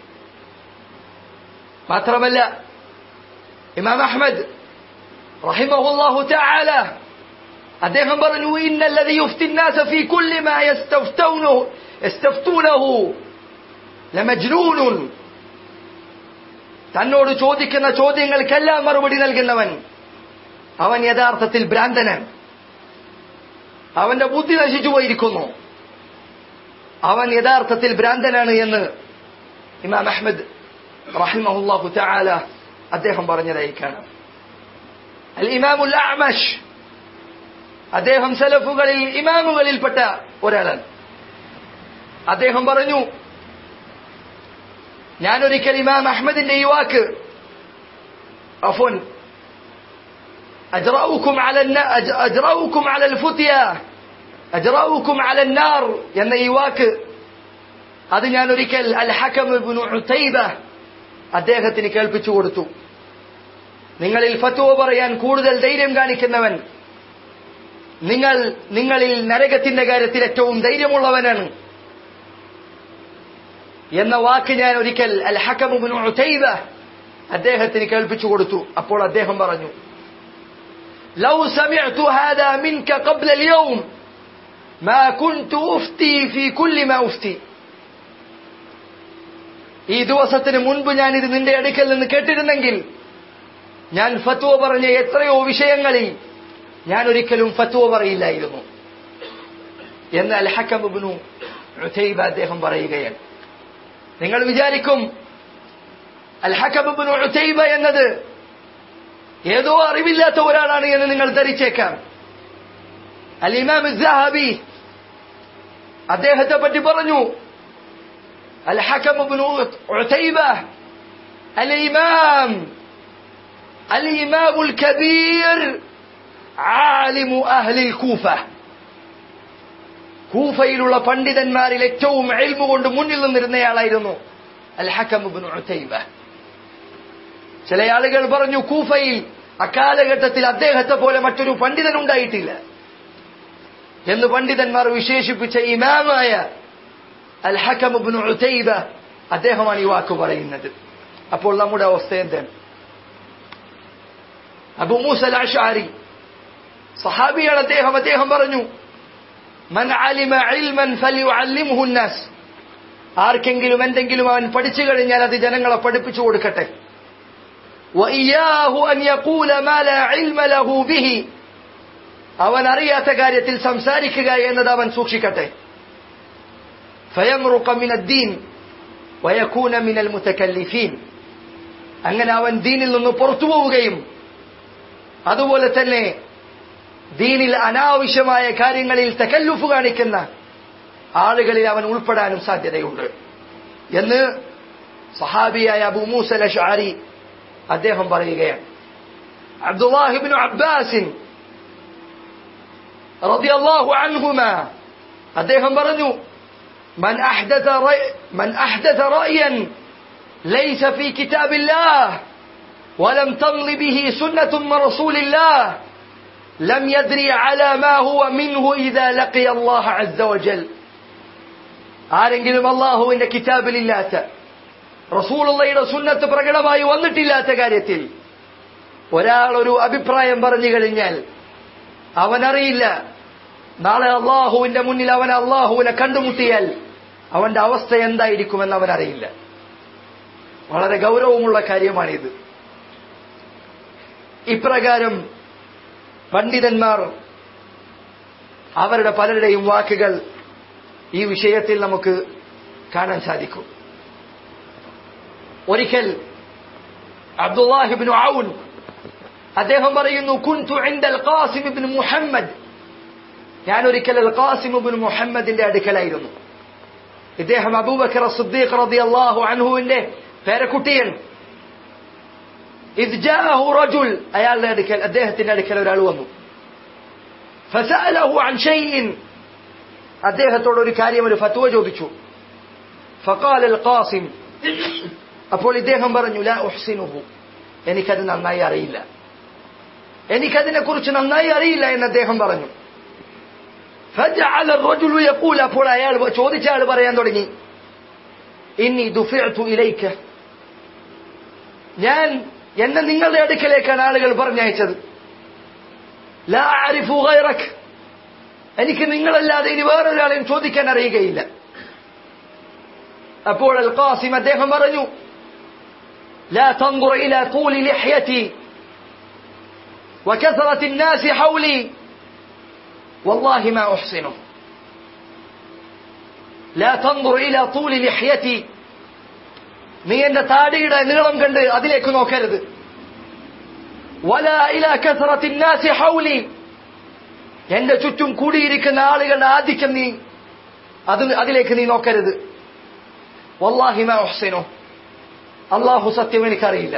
S1: മാത്രമല്ല ഇമാം അഹമ്മദ് റഹിമഹുല്ലാഹു തആല അദ്ദേഹം പറഞ്ഞു ഇന്നല്ലദി യുഫ്തി الناس في كل ما يستفتونه يستفتونه لمجنون തന്നോട് ചോദിക്കുന്ന ചോദ്യങ്ങൾക്കെല്ലാം മറുപടി നൽകുന്നവൻ അവൻ യഥാർത്ഥത്തിൽ ഭ്രാന്തനാണ് അവന്റെ ബുദ്ധി നശിച്ചു പോയിരിക്കുന്നു അവൻ യഥാർത്ഥത്തിൽ ഭ്രാന്തനാണ് എന്ന് ഇമാം അഹമ്മദ് റഹിമഹുല്ലാഹു തആല അദ്ദേഹം പറഞ്ഞതായി കാണാം അൽ ഇമാമുൽ അഅമഷ് അദ്ദേഹം സലഫുകളിൽ ഇമാമുകളിൽപ്പെട്ട ഒരാളാണ് അദ്ദേഹം പറഞ്ഞു ഞാനൊരിക്കൽ ഇമാം അഹമ്മദിന്റെ ഈ വാക്ക് അഫോൻ അജ്റൗക്കും അല അജ്റൗക്കും അലൽ ഫുത്തിയ അജ്റൗക്കും അലൽ നാർ എന്ന ഈ വാക്ക് അത് ഞാൻ ഒരിക്കൽ അൽ ഹക്കം ഇബ്നു ഉതൈബ അദ്ദേഹത്തിന് കേൾപ്പിച്ചു കൊടുത്തു നിങ്ങളിൽ ഫത്വ പറയാൻ കൂടുതൽ ധൈര്യം കാണിക്കുന്നവൻ നിങ്ങൾ നിങ്ങളിൽ നരകത്തിന്റെ കാര്യത്തിൽ ഏറ്റവും ധൈര്യമുള്ളവനാണ് എന്ന വാക്ക് ഞാൻ ഒരിക്കൽ അൽ ഹക്കമുബിൻ ഉതൈബ അദ്ദേഹത്തിന് കേൾപ്പിച്ചു കൊടുത്തു അപ്പോൾ അദ്ദേഹം പറഞ്ഞു لو سمعت هذا منك قبل اليوم ما كنت أفتي في كل ما أفتي ഈ ദിവസത്തിന് മുൻപ് ഞാൻ ഇത് നിന്റെ അടുക്കൽ നിന്ന് കേട്ടിരുന്നെങ്കിൽ ഞാൻ ഫത്വ പറഞ്ഞ എത്രയോ വിഷയങ്ങളിൽ ഞാൻ ഒരിക്കലും ഫത്വ പറയില്ലായിരുന്നു എന്ന് അൽ ഹക്കമുബിനു ഉതൈബ അദ്ദേഹം പറയുകയാണ് നിങ്ങൾ വിചാരിക്കും അൽ ഹക്കമുബിനു ഉതൈബ എന്നത് ഏതോ അറിവില്ലാത്ത ഒരാളാണ് എന്ന് നിങ്ങൾ ധരിച്ചേക്കാം അൽ ഇമാം സഹാബി അദ്ദേഹത്തെ പറ്റി പറഞ്ഞു അൽ ഹക്കമുബിനു ഉതൈബ അൽ ഇമാം അൽ ഇമാമുൽ കബീർ ആലിമു അഹ്ലിൽ കൂഫ കൂഫയിലുള്ള പണ്ഡിതന്മാരിൽ ഏറ്റവും എൽമു കൊണ്ട് മുന്നിൽ നിന്നിരുന്നയാളായിരുന്നു അൽ ഹക്കമുബിൻ ഉത്തൈബ ചില ആളുകൾ പറഞ്ഞു കൂഫയിൽ അക്കാലഘട്ടത്തിൽ അദ്ദേഹത്തെ പോലെ മറ്റൊരു പണ്ഡിതൻ ഉണ്ടായിട്ടില്ല എന്ന് പണ്ഡിതന്മാർ വിശേഷിപ്പിച്ച ഇമാമായ അൽ ഹക്കമുബിൻ ഉത്തൈബ അദ്ദേഹമാണ് ഈ വാക്ക് പറയുന്നത് അപ്പോൾ നമ്മുടെ അവസ്ഥ എന്താണ് അബു മൂസൽ അഷാരി സഹാബിയാണ് അദ്ദേഹം അദ്ദേഹം പറഞ്ഞു മൻ അലിമ ഇൽമൻ ഫലിയുഅല്ലിമുഹു الناس ആർക്കെങ്കിലും എന്തെങ്കിലും അവൻ പഠിച്ചു കഴിഞ്ഞാൽ അത് ജനങ്ങളെ പഠിപ്പിച്ചു കൊടുക്കട്ടെ وإياه أن يقول ما لا علم له به അവൻ അറിയാത്ത കാര്യത്തിൽ സംസാരിക്കുക എന്നത് അവൻ സൂക്ഷിക്കട്ടെ فيمرق من الدين ويكون من المتكلفين അങ്ങനെ അവൻ ദീനിൽ നിന്ന് പുറത്തു പോവുകയും അതുപോലെ തന്നെ ദീനിൽ അനാവശ്യമായ കാര്യങ്ങളിൽ തകല്ലുഫ് കാണിക്കുന്ന ആളുകളിൽ അവൻ ഉൾപ്പെടാനും സാധ്യതയുണ്ട് എന്ന് സഹാബിയായ അബു മൂസൽ അഷാരി അദ്ദേഹം പറയുകയാണ് അബ്ദുല്ലാഹിബിൻ അബ്ബാസിൻ റളിയല്ലാഹു അൻഹുമ അദ്ദേഹം പറഞ്ഞു من أحدث رأي من أحدث رأيا ليس في كتاب الله ولم تمض به سنة من رسول الله لم يدري على ما هو منه إذا لقي الله عز وجل ആരെങ്കിലും അള്ളാഹുവിന്റെ കിതാബിലില്ലാത്ത റസൂളുള്ളയുടെ സുന്നത്ത് പ്രകടമായി വന്നിട്ടില്ലാത്ത കാര്യത്തിൽ ഒരാൾ ഒരു അഭിപ്രായം പറഞ്ഞു കഴിഞ്ഞാൽ അവനറിയില്ല നാളെ അള്ളാഹുവിന്റെ മുന്നിൽ അവൻ അള്ളാഹുവിനെ കണ്ടുമുട്ടിയാൽ അവന്റെ അവസ്ഥ എന്തായിരിക്കുമെന്ന് അവനറിയില്ല വളരെ ഗൗരവമുള്ള കാര്യമാണിത് ഇപ്രകാരം പണ്ഡിതന്മാർ അവരുടെ പലരുടെയും വാക്കുകൾ ഈ വിഷയത്തിൽ നമുക്ക് കാണാൻ സാധിക്കും ഒരിക്കൽ അബ്ദുല്ലാഹിബിൻ ഔൻ അദ്ദേഹം പറയുന്നു കുൻതു ഇൻദൽ ഖാസിം ഇബ്നു മുഹമ്മദ് ഞാൻ ഒരിക്കൽ അൽ ഖാസിം ഇബ്നു മുഹമ്മദിന്റെ അടുക്കലായിരുന്നു ഇദ്ദേഹം അബൂബക്കർ സിദ്ദീഖ് റളിയല്ലാഹു അൻഹുവിന്റെ പേരക്കുട്ടിയൻ إذ جاءه رجل അയാളുടെ അടുക്കൽ അദ്ദേഹത്തിന്റെ അടുക്കൽ ഒരാൾ വന്നു فسأله عن شيء അദ്ദേഹത്തോട് ഒരു കാര്യം ഒരു ഫത്വ ചോദിച്ചു فقال القاسم അപ്പോൾ ഇദ്ദേഹം പറഞ്ഞു ലാ ഉഹ്സിനുഹു എനിക്കത് നന്നായി അറിയില്ല എനിക്കതിനെ കുറിച്ച് നന്നായി അറിയില്ല എന്ന് അദ്ദേഹം പറഞ്ഞു فجعل الرجل يقول അപ്പോൾ അയാൾ ചോദിച്ച ആൾ പറയാൻ തുടങ്ങി ഇന്നി ദുഫിഅതു ഇലൈക ഞാൻ എന്നെ നിങ്ങളുടെ അടുക്കലേക്കാണ് ആളുകൾ പറഞ്ഞയച്ചത് ലാ അരിഫു ഗൈറക് എനിക്ക് നിങ്ങളല്ലാതെ ഇനി വേറൊരാളെയും ചോദിക്കാൻ അറിയുകയില്ല അപ്പോൾ അൽ ഖാസിം അദ്ദേഹം പറഞ്ഞു لا تنظر إلى طول لحيتي وكثرة الناس حولي والله ما أحسنه لا تنظر إلى طول لحيتي നീ എന്റെ താടിയുടെ നീളം കണ്ട് അതിലേക്ക് നോക്കരുത് വല ഇല കസറത്തിന്നാസി ഹൗലി എന്റെ ചുറ്റും കൂടിയിരിക്കുന്ന ആളുകളുടെ ആധിക്യം നീ അത് അതിലേക്ക് നീ നോക്കരുത് വല്ലാഹിമ ഹുസൈനോ അള്ളാഹു സത്യം എനിക്കറിയില്ല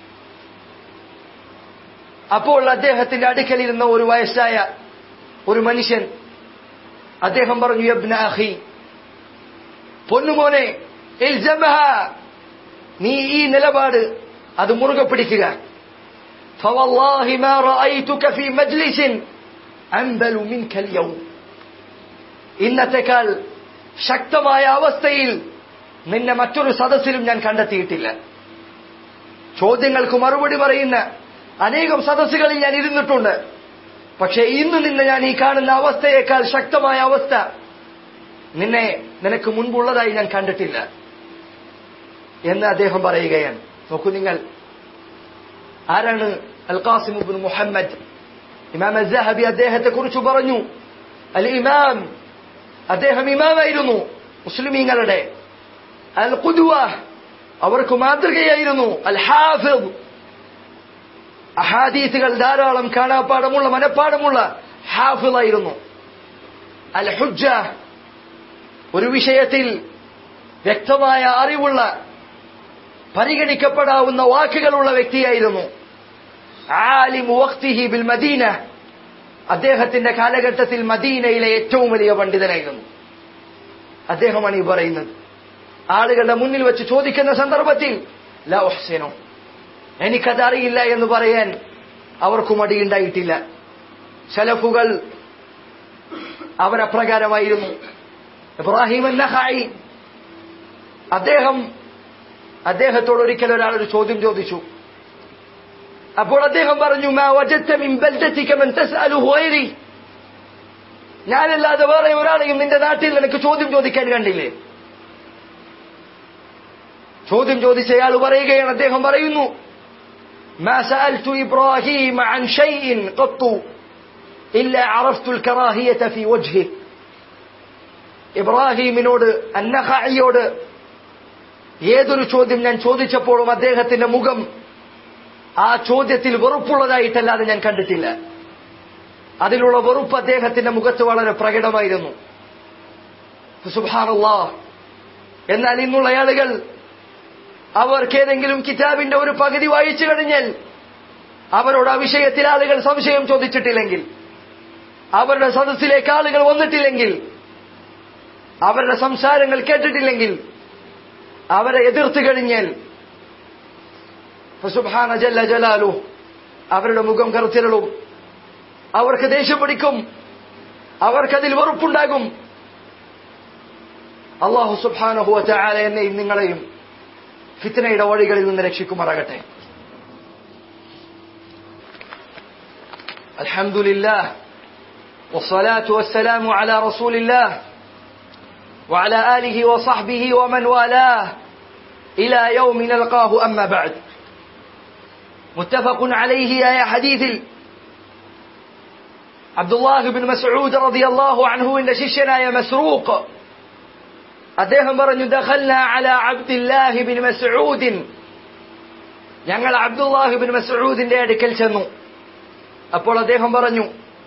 S1: അപ്പോൾ അദ്ദേഹത്തിന്റെ അടുക്കലിരുന്ന ഒരു വയസ്സായ ഒരു മനുഷ്യൻ അദ്ദേഹം പറഞ്ഞു യബ്ന അഹി പൊന്നുമോനെ ഇൽജമഹ നീ ഈ നിലപാട് അത് മുറുകെ പിടിക്കുക فوالله ما رأيتك في مجلس أنبل منك اليوم ഇന്നത്തെക്കാൾ ശക്തമായ അവസ്ഥയിൽ നിന്നെ മറ്റൊരു സദസ്സിലും ഞാൻ കണ്ടെത്തിയിട്ടില്ല ചോദ്യങ്ങൾക്ക് മറുപടി പറയുന്ന അനേകം സദസ്സുകളിൽ ഞാൻ ഇരുന്നിട്ടുണ്ട് പക്ഷേ ഇന്ന് നിന്നെ ഞാൻ ഈ കാണുന്ന അവസ്ഥയേക്കാൾ ശക്തമായ അവസ്ഥ നിന്നെ നിനക്ക് മുൻപുള്ളതായി ഞാൻ കണ്ടിട്ടില്ല എന്ന് അദ്ദേഹം പറയുകയാണ് നോക്കൂ നിങ്ങൾ ആരാണ് അൽ ഖാസിം ഇബ്നു മുഹമ്മദ് ഇമാം അസ്സഹബി അദ്ദേഹത്തെ കുറിച്ച് പറഞ്ഞു അൽ ഇമാം അദ്ദേഹം ഇമാമായിരുന്നു മുസ്ലിമീങ്ങളുടെ അൽ ഖുദ്വ അവർക്ക് മാതൃകയായിരുന്നു അൽ ഹാഫിദ് അഹാദീസുകൾ ധാരാളം കാണാപ്പാടമുള്ള മനപ്പാടമുള്ള ഹാഫിളായിരുന്നു അൽ ഹുജ്ജ ഒരു വിഷയത്തിൽ വ്യക്തമായ അറിവുള്ള പരിഗണിക്കപ്പെടാവുന്ന വാക്കുകളുള്ള വ്യക്തിയായിരുന്നു ആലിമു വഖ്തിഹി ബിൽ മദീന അദ്ദേഹത്തിന്റെ കാലഘട്ടത്തിൽ മദീനയിലെ ഏറ്റവും വലിയ പണ്ഡിതനായിരുന്നു അദ്ദേഹമാണ് ഈ പറയുന്നത് ആളുകളുടെ മുന്നിൽ വെച്ച് ചോദിക്കുന്ന സന്ദർഭത്തിൽ ലഹ്സനോ എനിക്കത് അറിയില്ല എന്ന് പറയാൻ അവർക്ക് മടിയുണ്ടായിട്ടില്ല സലഫുകൾ അവരപ്രകാരമായിരുന്നു ഇബ്രാഹിം നഹായി അദ്ദേഹം അദ്ദേഹത്തോട് ഒരിക്കൽ ഒരാൾ ഒരു ചോദ്യം ചോദിച്ചു അപ്പോൾ അദ്ദേഹം പറഞ്ഞു മാ വജത്ത മിൻ ബൽദതിക മൻ തസ്അലുഹു ഗൈരി ഞാനല്ലാതെ വേറെ ഒരാളെയും നിന്റെ നാട്ടിൽ നിനക്ക് ചോദ്യം ചോദിക്കാൻ കണ്ടില്ലേ ചോദ്യം ചോദിച്ചയാൾ പറയുകയാണ് അദ്ദേഹം പറയുന്നു ما سألت إبراهيم عن شيء قط إلا عرفت الكراهية في وجهه ഇബ്രാഹിമിനോട് അന്നഹായിയോട് ഏതൊരു ചോദ്യം ഞാൻ ചോദിച്ചപ്പോഴും അദ്ദേഹത്തിന്റെ മുഖം ആ ചോദ്യത്തിൽ വെറുപ്പുള്ളതായിട്ടല്ലാതെ ഞാൻ കണ്ടിട്ടില്ല അതിലുള്ള വെറുപ്പ് അദ്ദേഹത്തിന്റെ മുഖത്ത് വളരെ പ്രകടമായിരുന്നു സുബാനല്ലാ എന്നാൽ ഇന്നുള്ള ആളുകൾ അവർക്ക് ഏതെങ്കിലും കിതാബിന്റെ ഒരു പകുതി വായിച്ചു കഴിഞ്ഞാൽ അവരോട് ആ വിഷയത്തിൽ ആളുകൾ സംശയം ചോദിച്ചിട്ടില്ലെങ്കിൽ അവരുടെ സദസ്സിലേക്ക് ആളുകൾ വന്നിട്ടില്ലെങ്കിൽ അവരുടെ സംസാരങ്ങൾ കേട്ടിട്ടില്ലെങ്കിൽ അവരെ എതിർത്ത് കഴിഞ്ഞാൽ സുബാന ജല്ല ജലാലു അവരുടെ മുഖം കറുത്തിരളും അവർക്ക് ദേഷ്യം പിടിക്കും അവർക്കതിൽ വെറുപ്പുണ്ടാകും അള്ളാഹു സുബാനഹുവ ചാല എന്നെയും നിങ്ങളെയും ഫിത്തനയുടെ വഴികളിൽ നിന്ന് രക്ഷിക്കുമാറാകട്ടെ الحمد لله والصلاة والسلام على رسول الله وعلى آله وصحبه ومن والاه إلى يوم نلقاه أما بعد متفق عليه يا حديث عبد الله بن مسعود رضي الله عنه إن ششنا يا مسروق അദ്ദേഹം പറഞ്ഞു ദഖൽന അല അബ്ദുല്ലാഹി ബിൻ മസ്ഊദിൻ ഞങ്ങൾ അബ്ദുല്ലാഹി ബിൻ മസ്ഊദിന്റെ അടുക്കൽ ചെന്നു അപ്പോൾ അദ്ദേഹം പറഞ്ഞു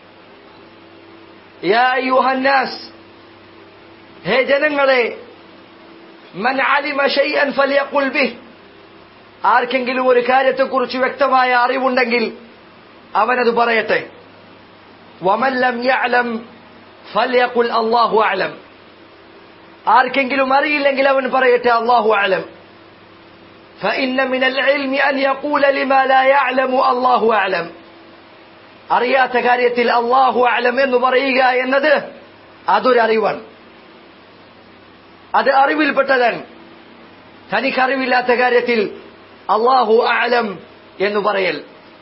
S1: യാ അയ്യുഹന്നാസ് ഹേ ജനങ്ങളെ മൻ അലിമ ഷൈഅൻ ഫലിയഖുൽ ബിഹ് ആർക്കെങ്കിലും ഒരു കാര്യത്തെക്കുറിച്ച് വ്യക്തമായ അറിവുണ്ടെങ്കിൽ അവനത് പറയട്ടെ വമൻ ലം യഅലം ഫലിയഖുൽ അല്ലാഹു അഅലം ആർക്കെങ്കിലും അറിയില്ലെങ്കിൽ അവൻ പറയട്ടെ അല്ലാഹു അഅലം فإن من العلم أن يقول لما لا يعلم الله أعلم അറിയാത്ത കാര്യത്തിൽ അള്ളാഹു അലം എന്ന് പറയുക എന്നത് അതൊരു അറിവാണ് അത് അറിവിൽപ്പെട്ടതാണ് തനിക്ക് അറിവില്ലാത്ത കാര്യത്തിൽ അള്ളാഹു അലം എന്ന് പറയൽ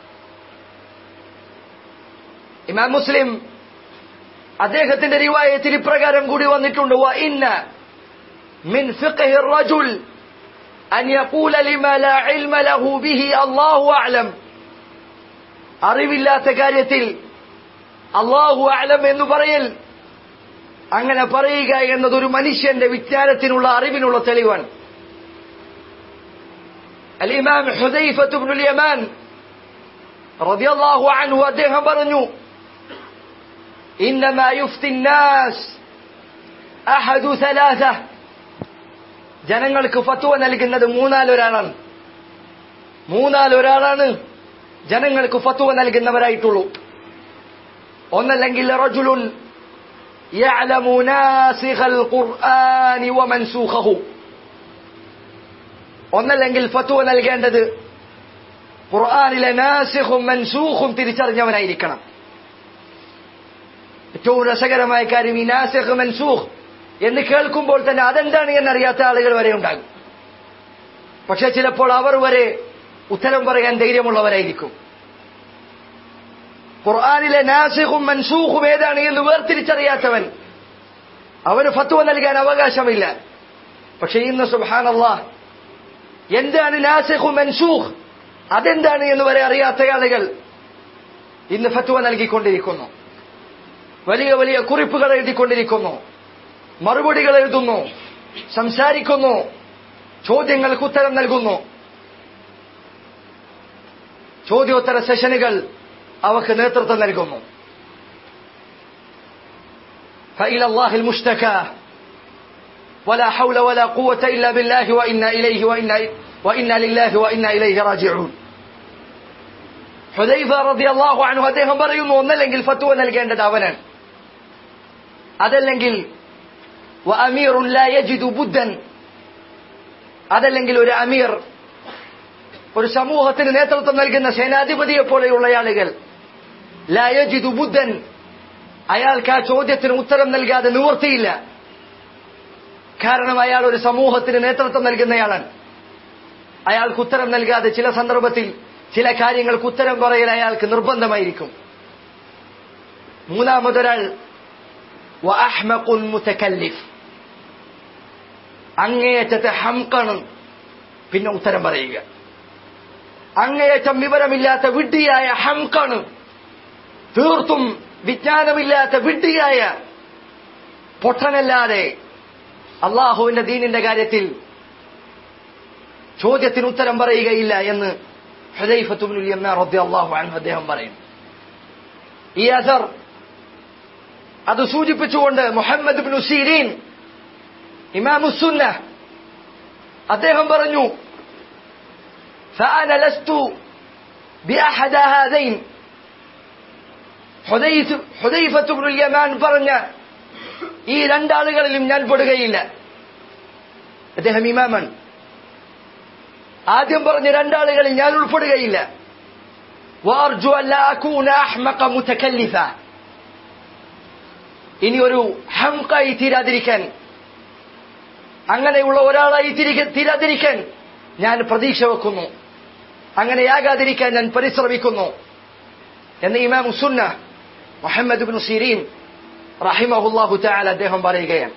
S1: ഇമാം മുസ്ലിം അദ്ദേഹത്തിന്റെ റിവായത്തിൽ ഇപ്രകാരം കൂടി വന്നിട്ടുണ്ട് വ ഇന്ന മിൻ ഫിഖ്ഹി الرجل أن يقول لما لا علم له به الله أعلم അറിവില്ലാത്ത കാര്യത്തിൽ അള്ളാഹു അലം എന്ന് പറയൽ അങ്ങനെ പറയുക എന്നതൊരു മനുഷ്യന്റെ വിജ്ഞാനത്തിനുള്ള അറിവിനുള്ള തെളിവാണ് الإمام حذيفة بن اليمان رضي الله عنه അദ്ദേഹം പറഞ്ഞു إنما يفتي الناس أحد ثلاثة ജനങ്ങൾക്ക് ഫത്വ നൽകുന്നത് മൂന്നാലൊരാളാണ് മൂന്നാലൊരാളാണ് ജനങ്ങൾക്ക് ഫത്വ നൽകുന്നവരായിട്ടുള്ളൂ ഒന്നല്ലെങ്കിൽ റജുലുൻ يعلم ناسخ القرآن ومنسوخه ഒന്നല്ലെങ്കിൽ ഫത്വ നൽകേണ്ടത് ഖുർആാനിലെ നാസിഖും മൻസൂഖും തിരിച്ചറിഞ്ഞവനായിരിക്കണം ഏറ്റവും രസകരമായ കാര്യം ഈ നാസിഖ് മൻസൂഖ് എന്ന് കേൾക്കുമ്പോൾ തന്നെ അതെന്താണ് എന്നറിയാത്ത ആളുകൾ വരെ ഉണ്ടാകും പക്ഷെ ചിലപ്പോൾ അവർ വരെ ഉത്തരം പറയാൻ ധൈര്യമുള്ളവരായിരിക്കും ഖുർആാനിലെ നാസിഖും മൻസൂഖും ഏതാണ് എന്ന് വേർതിരിച്ചറിയാത്തവൻ അവന് ഫത്വ നൽകാൻ അവകാശമില്ല പക്ഷെ ഇന്ന് സുബാനല്ല എന്താണ് നാസിഖും മൻസൂഖ് അതെന്താണ് എന്ന് വരെ അറിയാത്ത ആളുകൾ ഇന്ന് ഫത്വ നൽകിക്കൊണ്ടിരിക്കുന്നു വലിയ വലിയ കുറിപ്പുകൾ എഴുതിക്കൊണ്ടിരിക്കുന്നു മറുപടികൾ എഴുതുന്നു സംസാരിക്കുന്നു ചോദ്യങ്ങൾക്ക് ഉത്തരം നൽകുന്നു ചോദ്യോത്തര സെഷനുകൾ അവർക്ക് നേതൃത്വം നൽകുന്നു فإلى الله المشتكى ولا حول ولا قوة إلا بالله وإنا إليه وإنا, وإنا لله وإنا إليه راجعون ഹുദൈഫ റളിയല്ലാഹു അൻഹു അദ്ദേഹം പറയുന്നു ഒന്നല്ലെങ്കിൽ ഫത്വ നൽകേണ്ടത് അവനാണ് അതല്ലെങ്കിൽ وأمير لا يجد بدا അതല്ലെങ്കിൽ ഒരു അമീർ ഒരു സമൂഹത്തിന് നേതൃത്വം നൽകുന്ന സേനാധിപതിയെ പോലെയുള്ള ആളുകൾ ലായജിദു ബുദ്ധൻ അയാൾക്ക് ആ ചോദ്യത്തിന് ഉത്തരം നൽകാതെ നിവർത്തിയില്ല കാരണം അയാൾ ഒരു സമൂഹത്തിന് നേതൃത്വം നൽകുന്നയാളാണ് അയാൾക്ക് ഉത്തരം നൽകാതെ ചില സന്ദർഭത്തിൽ ചില കാര്യങ്ങൾക്ക് ഉത്തരം പറയൽ അയാൾക്ക് നിർബന്ധമായിരിക്കും മൂന്നാമതൊരാൾ മുത്തക്കല്ലിഫ് അങ്ങേയറ്റത്തെ ഹംകാണ് പിന്നെ ഉത്തരം പറയുക അങ്ങേയറ്റം വിവരമില്ലാത്ത വിഡ്ഢിയായ ഹംകാണ് തീർത്തും വിജ്ഞാനമില്ലാത്ത വിഡ്ഢിയായ പൊട്ടനല്ലാതെ അള്ളാഹുവിന്റെ ദീനിന്റെ കാര്യത്തിൽ ചോദ്യത്തിന് ഉത്തരം പറയുകയില്ല എന്ന് അള്ളാഹു അൻഹു അദ്ദേഹം പറയും ഈ അസർ അത് സൂചിപ്പിച്ചുകൊണ്ട് മുഹമ്മദ് ബിൻ സീരീൻ ഇമാമുസുന്ന അദ്ദേഹം പറഞ്ഞു فأنا لست بأحد هذين ഹുദൈഫത്ത് ബിൻ യമാൻ പറഞ്ഞ ഈ രണ്ടാളുകളിലും ഞാൻ പെടുകയില്ല അദ്ദേഹം ഇമാമൻ ആദ്യം പറഞ്ഞ രണ്ടാളുകളിൽ ഞാൻ ഉൾപ്പെടുകയില്ല وأرجو أن لا أكون أحمق متكلفا ഇനി ഒരു ഹംകായി തീരാതിരിക്കാൻ അങ്ങനെയുള്ള ഒരാളായി തിരികെ തീരാതിരിക്കാൻ ഞാൻ പ്രതീക്ഷ വെക്കുന്നു അങ്ങനെയാകാതിരിക്കാൻ ഞാൻ പരിശ്രമിക്കുന്നു എന്ന് ഇമാം സുന്ന മുഹമ്മദ് ബിൻ സിരീൻ റഹിമഹുല്ലാഹു തആല അദ്ദേഹം പറയുകയാണ്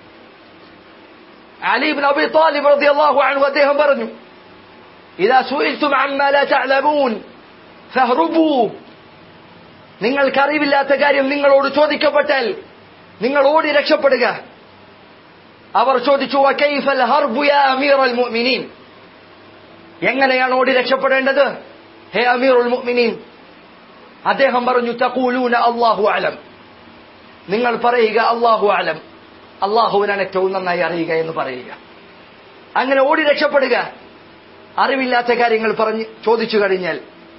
S1: അലി ഇബ്നു അബി താലിബ് റളിയല്ലാഹു അൻഹു അദ്ദേഹം പറഞ്ഞു ഇദാ സുഇൽതും അമ്മാ ലാ തഅലമൂൻ ഫഹ്റുബൂ നിങ്ങൾക്ക് അറിവില്ലാത്ത കാര്യം നിങ്ങളോട് ചോദിക്കപ്പെട്ടാൽ നിങ്ങൾ ഓടി രക്ഷപ്പെടുക അവർ ചോദിച്ചു വകൈഫൽ ഹർബു യാ അമീറൽ മുഅ്മിനീൻ എങ്ങനെയാണ് ഓടി രക്ഷപ്പെടേണ്ടത് ഹേ അമീറുൽ മുഅ്മിനീൻ അദ്ദേഹം പറഞ്ഞു തഖൂലൂന അല്ലാഹു അലം നിങ്ങൾ പറയുക അല്ലാഹു അലം അള്ളാഹുവിനാണ് ഏറ്റവും നന്നായി അറിയുക എന്ന് പറയുക അങ്ങനെ ഓടി രക്ഷപ്പെടുക അറിവില്ലാത്ത കാര്യങ്ങൾ പറഞ്ഞ് ചോദിച്ചു കഴിഞ്ഞാൽ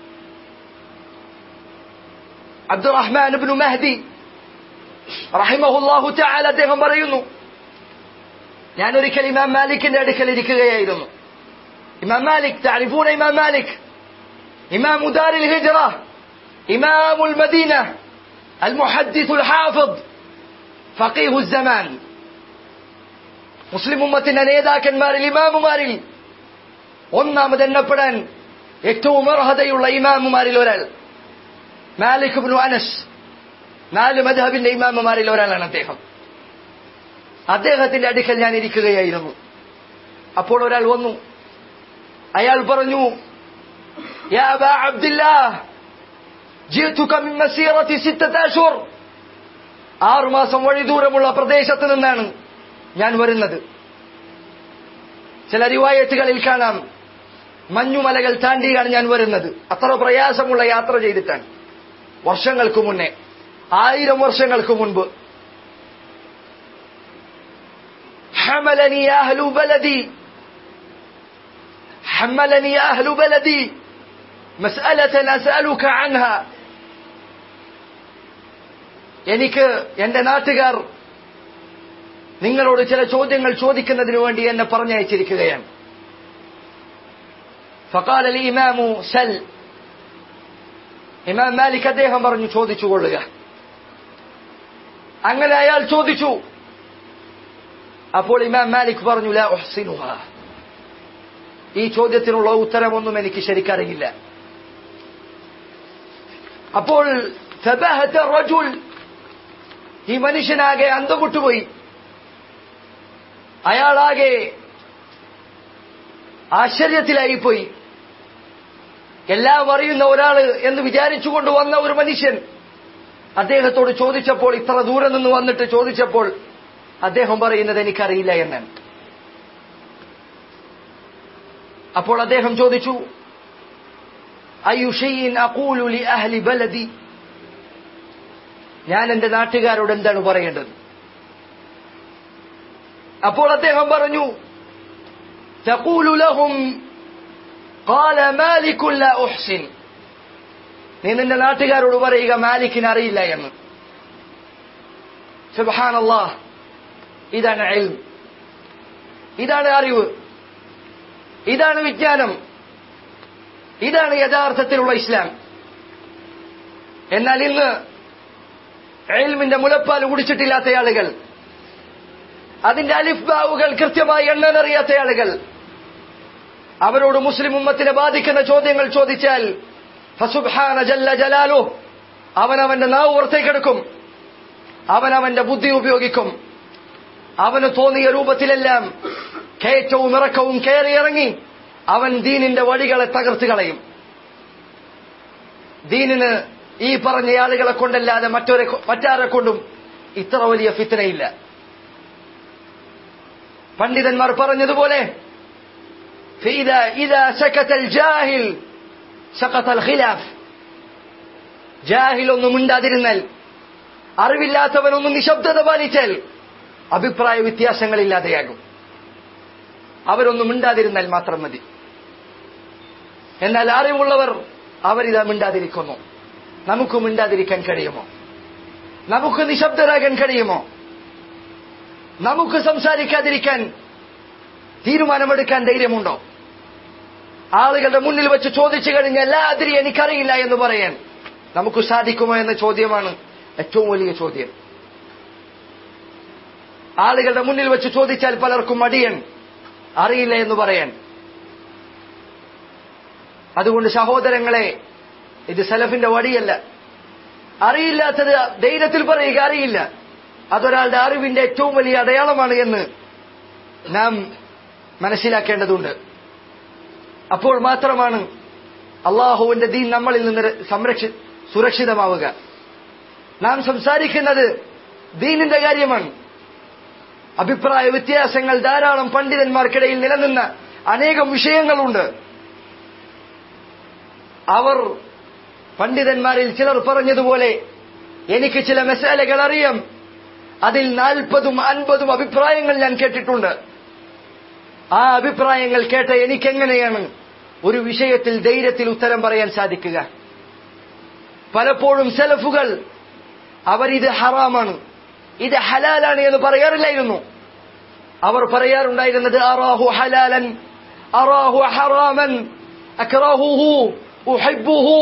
S1: അബ്ദുറഹ്മാൻ ഇബ്നു മഹദി റഹിമഹുല്ലാഹു തആല അദ്ദേഹം പറയുന്നു ഞാൻ ഒരിക്കൽ ഇമാം മാലിക്കിന്റെ അടുക്കൽ ഇരിക്കുകയായിരുന്നു ഇമാം മാലിക് تعرفون ഇമാം മാലിക് ഇമാം دار الهجرة إمام المدينة المحدث الحافظ فقيه الزمان മുസ്ലിം ഉമ്മത്തിന്റെ നേതാക്കന്മാരിൽ ഇമാമുമാരിൽ ഒന്നാമത് എണ്ണപ്പെടാൻ ഏറ്റവും അർഹതയുള്ള ഇമാമുമാരിൽ ഒരാൾ മാലിക് ഇബ്നു അനസ് നാല് മദ്ഹബിന്റെ ഇമാമുമാരിൽ ഒരാളാണ് അദ്ദേഹം അദ്ദേഹത്തിന്റെ അടുക്കൽ ഞാൻ ഇരിക്കുകയായിരുന്നു അപ്പോൾ ഒരാൾ വന്നു അയാൾ പറഞ്ഞു يا أبا عبد الله جئتك من مسيرة ستة أشهر ആറു മാസം വഴി ദൂരമുള്ള പ്രദേശത്ത് നിന്നാണ് ഞാൻ വരുന്നത് ചില റിവായത്തുകളിൽ കാണാം മഞ്ഞുമലകൾ താണ്ടിയാണ് ഞാൻ വരുന്നത് അത്ര പ്രയാസമുള്ള യാത്ര ചെയ്തിട്ടാണ് വർഷങ്ങൾക്ക് മുന്നേ ആയിരം വർഷങ്ങൾക്ക് മുൻപ് حملني أهل بلدي حملني أهل بلدي مسألة أسألك عنها എനിക്ക് എന്റെ നാട്ടുകാർ നിങ്ങളോട് ചില ചോദ്യങ്ങൾ ചോദിക്കുന്നതിന് വേണ്ടി എന്നെ പറഞ്ഞയച്ചിരിക്കുകയാണ് ഫക്കാൽ അലി ഇമാമു സൽ ഇമാം മാലിക് അദ്ദേഹം പറഞ്ഞു ചോദിച്ചു കൊള്ളുക അങ്ങനെ അയാൾ ചോദിച്ചു അപ്പോൾ ഇമാം മാലിക് പറഞ്ഞു ലാ ഉഹ്സിനുഹ ഈ ചോദ്യത്തിനുള്ള ഉത്തരമൊന്നും എനിക്ക് ശരിക്കറിയില്ല അപ്പോൾ ഫബഹത റജുൽ ഈ മനുഷ്യനാകെ അന്തം വിട്ടുപോയി അയാളാകെ ആശ്ചര്യത്തിലായിപ്പോയി എല്ലാം അറിയുന്ന ഒരാള് എന്ന് വിചാരിച്ചുകൊണ്ട് വന്ന ഒരു മനുഷ്യൻ അദ്ദേഹത്തോട് ചോദിച്ചപ്പോൾ ഇത്ര ദൂരെ നിന്ന് വന്നിട്ട് ചോദിച്ചപ്പോൾ അദ്ദേഹം പറയുന്നത് എനിക്കറിയില്ല എന്നാണ് അപ്പോൾ അദ്ദേഹം ചോദിച്ചു അയുഷീൻ അക്കൂലുലി അഹ്ലി ബലദി ഞാൻ എന്റെ നാട്ടുകാരോട് എന്താണ് പറയേണ്ടത് അപ്പോൾ അദ്ദേഹം പറഞ്ഞു تقول لهم قال مالك لا أحسن നീ നിന്റെ നാട്ടുകാരോട് പറയുക മാലിക്കിന് അറിയില്ല എന്ന് സുബഹാനല്ലാ ഇതാണ് ഇൽം ഇതാണ് അറിവ് ഇതാണ് വിജ്ഞാനം ഇതാണ് യഥാർത്ഥത്തിലുള്ള ഇസ്ലാം എന്നാൽ ഇന്ന് എൽമിന്റെ മുലപ്പാൽ കുടിച്ചിട്ടില്ലാത്ത ആളുകൾ അതിന്റെ അലിഫ്ബാവുകൾ കൃത്യമായി എണ്ണനറിയാത്ത ആളുകൾ അവരോട് മുസ്ലിം ഉമ്മത്തിനെ ബാധിക്കുന്ന ചോദ്യങ്ങൾ ചോദിച്ചാൽ ഫസുബ്ഹാന ജല്ല ജലാലു അവൻ അവന്റെ നാവ് പുറത്തേക്കെടുക്കും അവൻ അവന്റെ ബുദ്ധി ഉപയോഗിക്കും അവന് തോന്നിയ രൂപത്തിലെല്ലാം കയറ്റവും ഇറക്കവും കയറിയിറങ്ങി അവൻ ദീനിന്റെ വഴികളെ തകർത്ത് കളയും ദീനിന് ഈ പറഞ്ഞ ആളുകളെ കൊണ്ടല്ലാതെ മറ്റൊരെ മറ്റാരെ കൊണ്ടും ഇത്ര വലിയ ഫിത്തനയില്ല പണ്ഡിതന്മാർ പറഞ്ഞതുപോലെ ജാഹിൽ ഒന്നും മിണ്ടാതിരുന്നാൽ അറിവില്ലാത്തവനൊന്നും നിശബ്ദത പാലിച്ചാൽ അഭിപ്രായ വ്യത്യാസങ്ങളില്ലാതെയാകും അവരൊന്നും മിണ്ടാതിരുന്നാൽ മാത്രം മതി എന്നാൽ അറിവുള്ളവർ അവരിതാ മിണ്ടാതിരിക്കുന്നു നമുക്ക് മിണ്ടാതിരിക്കാൻ കഴിയുമോ നമുക്ക് നിശബ്ദരാകാൻ കഴിയുമോ നമുക്ക് സംസാരിക്കാതിരിക്കാൻ തീരുമാനമെടുക്കാൻ ധൈര്യമുണ്ടോ ആളുകളുടെ മുന്നിൽ വെച്ച് ചോദിച്ചു കഴിഞ്ഞാൽ അതിരി എനിക്കറിയില്ല എന്ന് പറയാൻ നമുക്ക് സാധിക്കുമോ എന്ന ചോദ്യമാണ് ഏറ്റവും വലിയ ചോദ്യം ആളുകളുടെ മുന്നിൽ വെച്ച് ചോദിച്ചാൽ പലർക്കും മടിയൻ അറിയില്ല എന്ന് പറയാൻ അതുകൊണ്ട് സഹോദരങ്ങളെ ഇത് സലഫിന്റെ വടിയല്ല അറിയില്ലാത്തത് ധൈര്യത്തിൽ പറയുക അറിയില്ല അതൊരാളുടെ അറിവിന്റെ ഏറ്റവും വലിയ അടയാളമാണ് എന്ന് നാം മനസ്സിലാക്കേണ്ടതുണ്ട് അപ്പോൾ മാത്രമാണ് അള്ളാഹുവിന്റെ ദീൻ നമ്മളിൽ നിന്ന് സംരക്ഷി സുരക്ഷിതമാവുക നാം സംസാരിക്കുന്നത് ദീനിന്റെ കാര്യമാണ് അഭിപ്രായ വ്യത്യാസങ്ങൾ ധാരാളം പണ്ഡിതന്മാർക്കിടയിൽ നിലനിന്ന അനേകം വിഷയങ്ങളുണ്ട് അവർ പണ്ഡിതന്മാരിൽ ചിലർ പറഞ്ഞതുപോലെ എനിക്ക് ചില മെസാലകൾ അറിയാം അതിൽ നാൽപ്പതും അൻപതും അഭിപ്രായങ്ങൾ ഞാൻ കേട്ടിട്ടുണ്ട് ആ അഭിപ്രായങ്ങൾ കേട്ട എനിക്കെങ്ങനെയാണ് ഒരു വിഷയത്തിൽ ധൈര്യത്തിൽ ഉത്തരം പറയാൻ സാധിക്കുക പലപ്പോഴും സെലഫുകൾ അവരിത് ഹറാമാണ് ഇത് ഹലാലാണ് എന്ന് പറയാറില്ലായിരുന്നു അവർ പറയാറുണ്ടായിരുന്നത് അറാഹു ഹലാലൻ അറാഹു ഹറാമൻ അക്റാഹുഹു ഉഹിബ്ബുഹു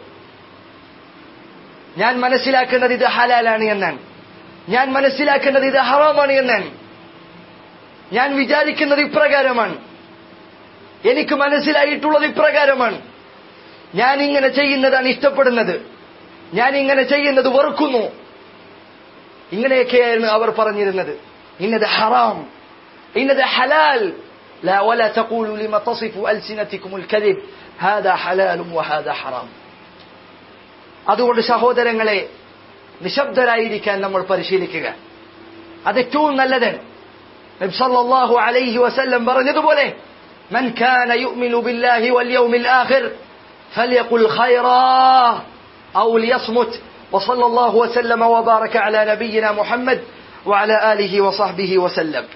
S1: ഞാൻ മനസ്സിലാക്കുന്നത് ഇത് ഹലാലാണ് എന്നാണ് ഞാൻ മനസ്സിലാക്കുന്നത് ഇത് ഹറാമാണ് എന്നാണ് ഞാൻ വിചാരിക്കുന്നത് ഇപ്രകാരമാണ് എനിക്ക് മനസ്സിലായിട്ടുള്ളത് ഇപ്രകാരമാണ് ഞാൻ ഇങ്ങനെ ചെയ്യുന്നതാണ് ഇഷ്ടപ്പെടുന്നത് ഞാൻ ഇങ്ങനെ ചെയ്യുന്നത് വെറുക്കുന്നു ഇങ്ങനെയൊക്കെയായിരുന്നു അവർ പറഞ്ഞിരുന്നത് ഇന്നത് ഹറാം ഇന്നത് ഹലാൽ لا ولا تقولوا لما تصف ألسنتكم الكذب هذا حلال وهذا حرام അതുകൊണ്ട് സഹോദരങ്ങളെ നിശബ്ദരായിരിക്കാൻ നമ്മൾ പരിശീലിക്കുക അത് ഏറ്റവും നല്ലത് നബി സല്ലല്ലാഹു അലൈഹി വസല്ലം പറഞ്ഞതുപോലെ من كان يؤمن بالله واليوم الآخر فليقل خيرا أو ليصمت وصلى الله وسلم وبارك على نبينا محمد وعلى آله وصحبه وسلم